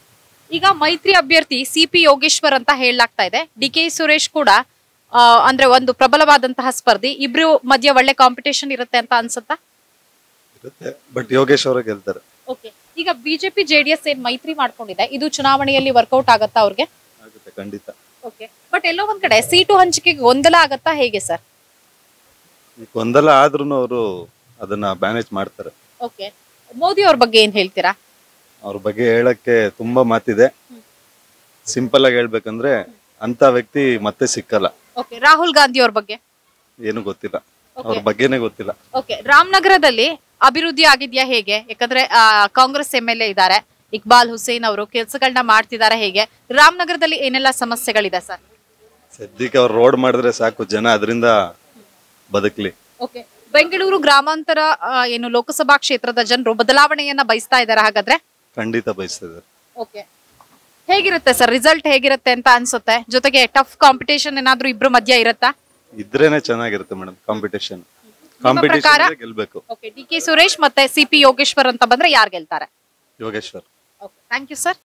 [SPEAKER 1] ಈಗ ಮೈತ್ರಿ ಅಭ್ಯರ್ಥಿ ಸಿ ಪಿ ಯೋಗೇಶ್ವರ್ ಅಂತ ಹೇಳಲಾಗ್ತಾ ಇದೆ ಡಿ ಕೆ ಸುರೇಶ್ ಕೂಡ ಆ, ಅಂದ್ರೆ ಒಂದು ಪ್ರಬಲವಾದಂತಹ ಸ್ಪರ್ಧಿ ಇಬ್ರು ಮಧ್ಯೆ ಒಳ್ಳೆ ಕಾಂಪಿಟೇಷನ್ ಇರುತ್ತೆ ಅಂತ ಅನ್ಸುತ್ತಾ
[SPEAKER 10] ಇರುತ್ತೆ ಬಟ್ ಯೋಗೇಶ್ ಅವರೇ ಗೆಲ್ತಾರೆ
[SPEAKER 1] ಓಕೆ ಈಗ ಬಿಜೆಪಿ ಜೆಡಿಎಸ್ ಏನ್ ಮೈತ್ರಿ ಮಾಡ್ಕೊಂಡಿದೆ ಇದು ಚುನಾವಣೆಯಲ್ಲಿ ವರ್ಕೌಟ್ ಆಗತ್ತಾ ಅವ್ರಿಗೆ
[SPEAKER 10] ಆಗುತ್ತೆ ಖಂಡಿತ
[SPEAKER 1] ಓಕೆ ಬಟ್ ಎಲ್ಲೋ ಒಂದ್ ಕಡೆ ಸೀಟು ಹಂಚಿಕೆಗೆ ಗೊಂದಲ ಆಗತ್ತಾ ಹೇಗೆ ಸರ್
[SPEAKER 10] ಈ ಗೊಂದಲ ಆದ್ರೂ ಅವರು ಅದನ್ನ ಮ್ಯಾನೇಜ್ ಮಾಡ್ತಾರೆ
[SPEAKER 1] ಓಕೆ ಮೋದಿ ಅವ್ರ ಬಗ್ಗೆ ಏನ್ ಹೇಳ್ತೀರಾ
[SPEAKER 10] ಅವ್ರ ಬಗ್ಗೆ ಹೇಳಕ್ಕೆ ತುಂಬಾ ಮಾತಿದೆ ಸಿಂಪಲ್ ಆಗಿ ಹೇಳ್ಬೇಕಂದ್ರೆ ಅಂತ ವ್ಯಕ್ತಿ ಮತ್ತೆ ಸಿಕ್ಕಲ್ಲ
[SPEAKER 1] ಓಕೆ ರಾಹುಲ್ ಗಾಂಧಿ ಅವ್ರ ಬಗ್ಗೆ
[SPEAKER 10] ಏನು ಗೊತ್ತಿಲ್ಲ ಅವ್ರ ಬಗ್ಗೆನೇ ಗೊತ್ತಿಲ್ಲ
[SPEAKER 1] ಓಕೆ ರಾಮನಗರದಲ್ಲಿ ಅಭಿವೃದ್ಧಿ ಆಗಿದ್ಯಾ ಹೇಗೆ ಯಾಕಂದ್ರೆ ಆ, ಕಾಂಗ್ರೆಸ್ ಎಂ ಎಲ್ ಎ ಇದ್ದಾರೆ ಇಕ್ಬಾಲ್ ಹುಸೇನ್ ಅವರು ಕೆಲಸಗಳನ್ನ ಮಾಡ್ತಿದ್ದಾರೆ ಹೇಗೆ ರಾಮನಗರದಲ್ಲಿ ಏನೆಲ್ಲ ಸಮಸ್ಯೆಗಳಿದೆ ಸರ್
[SPEAKER 10] ಸದ್ಯಕ್ಕೆ ಅವ್ರು ರೋಡ್ ಮಾಡಿದ್ರೆ ಸಾಕು ಜನ ಅದರಿಂದ ಬದುಕ್ಲಿ
[SPEAKER 1] ಓಕೆ ಬೆಂಗಳೂರು ಗ್ರಾಮಾಂತರ ಆ, ಏನು ಲೋಕಸಭಾ ಕ್ಷೇತ್ರದ ಜನರು ಬದಲಾವಣೆಯನ್ನ ಬಯಸ್ತಾ ಇದ್ದಾರೆ ಹಾಗಾದ್ರೆ
[SPEAKER 10] ಖಂಡಿತ ಬಯಸ್ತಿದ್ದಾರೆ
[SPEAKER 1] ಓಕೆ ಹೇಗಿರುತ್ತೆ ಸರ್ ರಿಸಲ್ಟ್ ಹೇಗಿರುತ್ತೆ ಅಂತ ಅನ್ಸುತ್ತೆ ಜೊತೆಗೆ ಟಫ್ ಕಾಂಪಿಟೇಷನ್ ಏನಾದ್ರೂ ಇಬ್ರು ಮಧ್ಯ ಇರುತ್ತಾ
[SPEAKER 10] ಇದ್ರೇನೆ ಚೆನ್ನಾಗಿರುತ್ತೆ ಮೇಡಮ್ ಕಾಂಪಿಟೇಷನ್
[SPEAKER 1] ಪ್ರಕಾರ?
[SPEAKER 10] ಕಾಂಪಿಟೇಷನ್ ಗೆಲ್ಬೇಕು
[SPEAKER 1] ಓಕೆ ಡಿ ಕೆ ಸುರೇಶ್ ಮತ್ತೆ ಸಿ ಪಿ ಯೋಗೇಶ್ವರ್ ಅಂತ ಬಂದ್ರೆ ಯಾರು ಗೆಲ್ತಾರೆ
[SPEAKER 10] ಯೋಗೇಶ್ವರ್
[SPEAKER 1] ಥ್ಯಾಂಕ್ ಯು ಸರ್